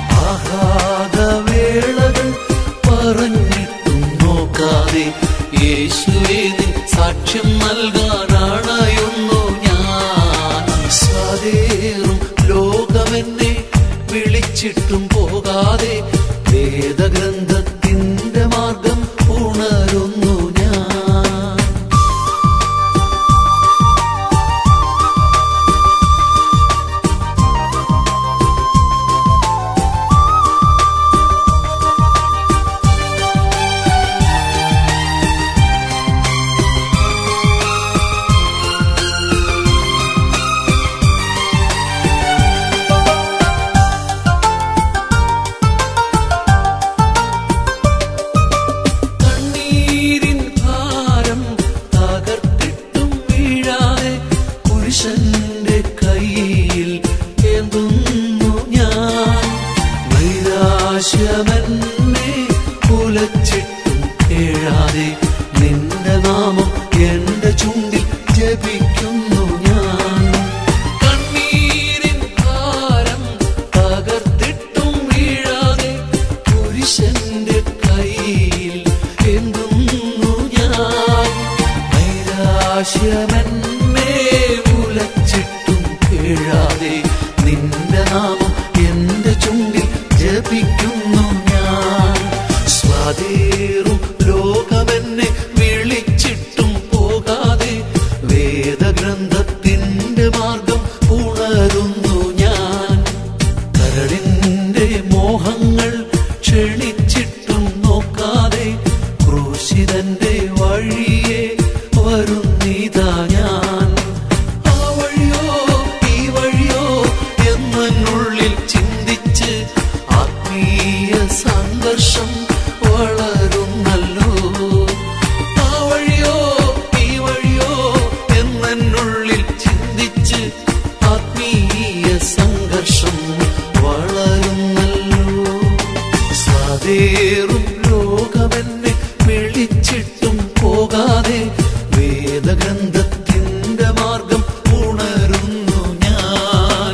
ആഹ്ലാദവേളകൾ പറഞ്ഞിട്ടും നോക്കാതെ യേശുവേ നീ സാക്ഷ്യം നൽകാനാണയുന്നു ഞാൻ സ്വാതേറും ലോകമെന്നെ വിളിച്ചിട്ടും പോകാതെ വേദഗ്രന്ഥത്തിന്റെ മാർഗം ഉണരുന്നു ഞാൻ കണ്ണീരിൻ ഭാരം തകർത്തിട്ടും വീഴാതെ പുരുഷന്റെ കയ്യിൽ ഏന്തുന്നു ഞാൻ നൈരാശ്യമെന്നെ കുലച്ചിട്ടും കേഴാതെ നിന്റെ നാമം എന്റെ ചുണ്ടിൽ ജപിക്കുന്നു ഞാൻ കണ്ണീരിൻ ഭാരം തകർത്തിട്ടും വീഴാതെ പുരുഷന്റെ കയ്യിൽ എന്തുന്നു ഞാൻ നൈരാശ്യമെന്നെ ഉലച്ചിട്ടും കേഴാതെ നിന്റെ നാമം എന്റെ ചുണ്ടിൽ ജപിക്കുന്നു ഞാൻ സ്വാതേറും ലോകമെന്നെ വിളിച്ചിട്ടും പോകാതെ വേദഗ്രന്ഥത്തിന്റെ മാർഗം ഉണരുന്നു ഞാൻ കരളിന്റെ മോഹങ്ങൾ ക്ഷണിച്ചിട്ടും നോക്കാതെ ക്രൂശിതന്റെ വഴിയെ വരുന്നിതാ ഞാൻ ആ വഴിയോ ഈ വഴിയോ എന്നുള്ളിൽ ചിന്തിച്ച് ആത്മീയ സംഘർഷം വളരുന്നല്ലോ ആ വഴിയോ ഈ വഴിയോ എന്നുള്ളിൽ ചിന്തിച്ച് ആത്മീയ സംഘർഷം വളരുന്നല്ലോ സ്വാതേറും ലോകമെന്നെ വിളിച്ചിട്ടും പോകാതെ വേദഗ്രന്ഥത്തിന്റെ മാർഗം ഉണരുന്നു ഞാൻ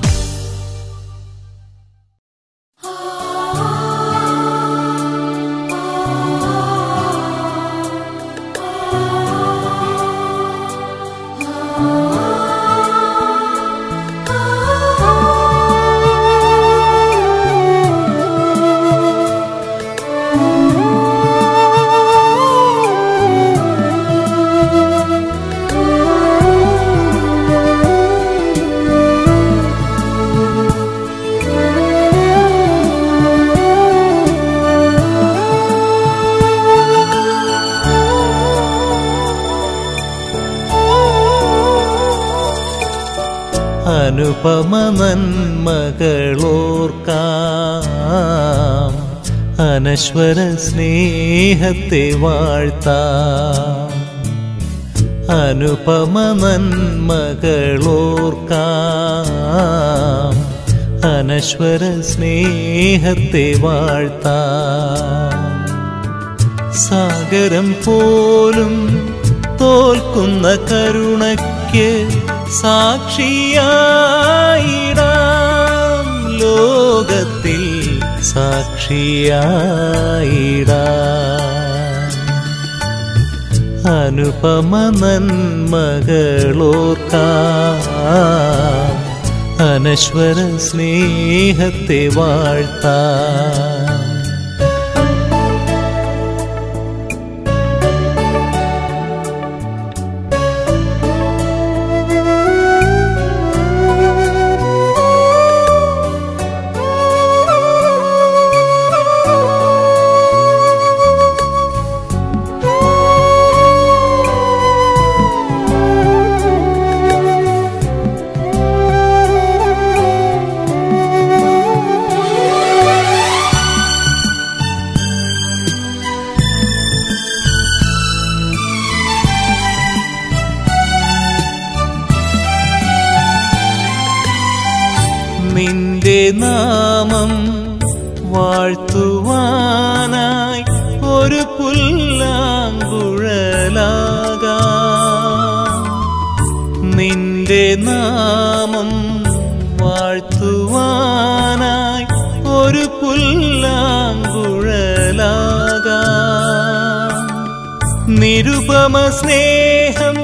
അനുപമ നന്മകളോർക്കാം അനശ്വര സ്നേഹത്തെ വാഴ്ത്താം അനുപമ നന്മകളോർക്കാം അനശ്വര സ്നേഹത്തെ വാഴ്ത്താം സാഗരം പോലും തോൽക്കുന്ന കരുണയ്ക്ക് സാക്ഷിയായിടാം ലോകത്തിൽ സാക്ഷിയായിടാം അനുപമ നന്മകളോർക്കാം അനശ്വര സ്നേഹത്തെ വാഴ്ത്താം നിന്റെ നാമം വാഴ്ത്തുവാനായി ഒരു പുല്ലാങ്കുഴലാകാം നിന്റെ നാമം വാഴ്ത്തുവാനായി ഒരു പുല്ലാങ്കുഴലാകാം നിരുപമ സ്നേഹം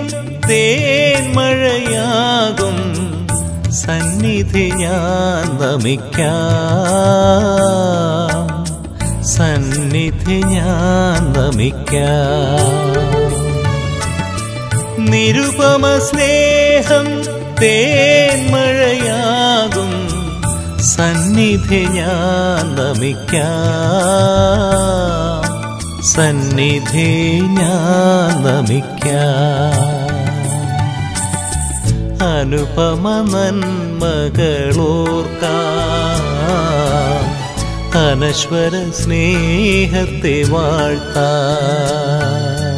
തേന്മഴയാകും സന്നിധി ഞാൻ നമിക്കാം സന്നിധി ഞാൻ നമിക്കാം നിരുപമ സ്നേഹം തേന്മഴയാകും സന്നിധി ഞാൻ നമിക്കാം സന്നിധി ഞാൻ നമിക്കാം അനുപമ നന്മകളോർക്കാം അനശ്വര സ്നേഹത്തെ വാഴ്ത്താം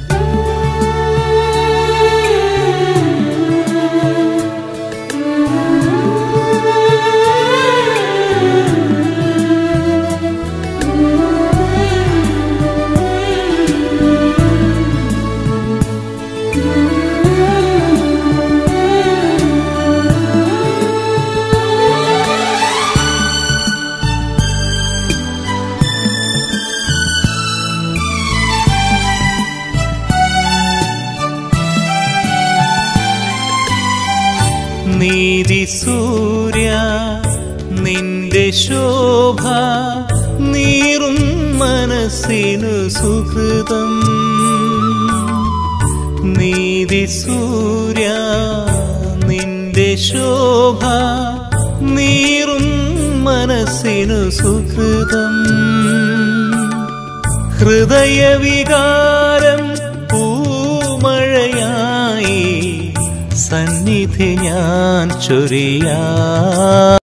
നീതി സൂര്യ നിന്റെ ശോഭ നീറും മനസ്സിനു സുഹൃതം നീതി സൂര്യ നിന്റെ ശോഭ നീറും മനസ്സിനു സുഹൃതം ഹൃദയവികാരം പൂമഴയായി സന്നിധി ഞാൻ ചൊരിയാ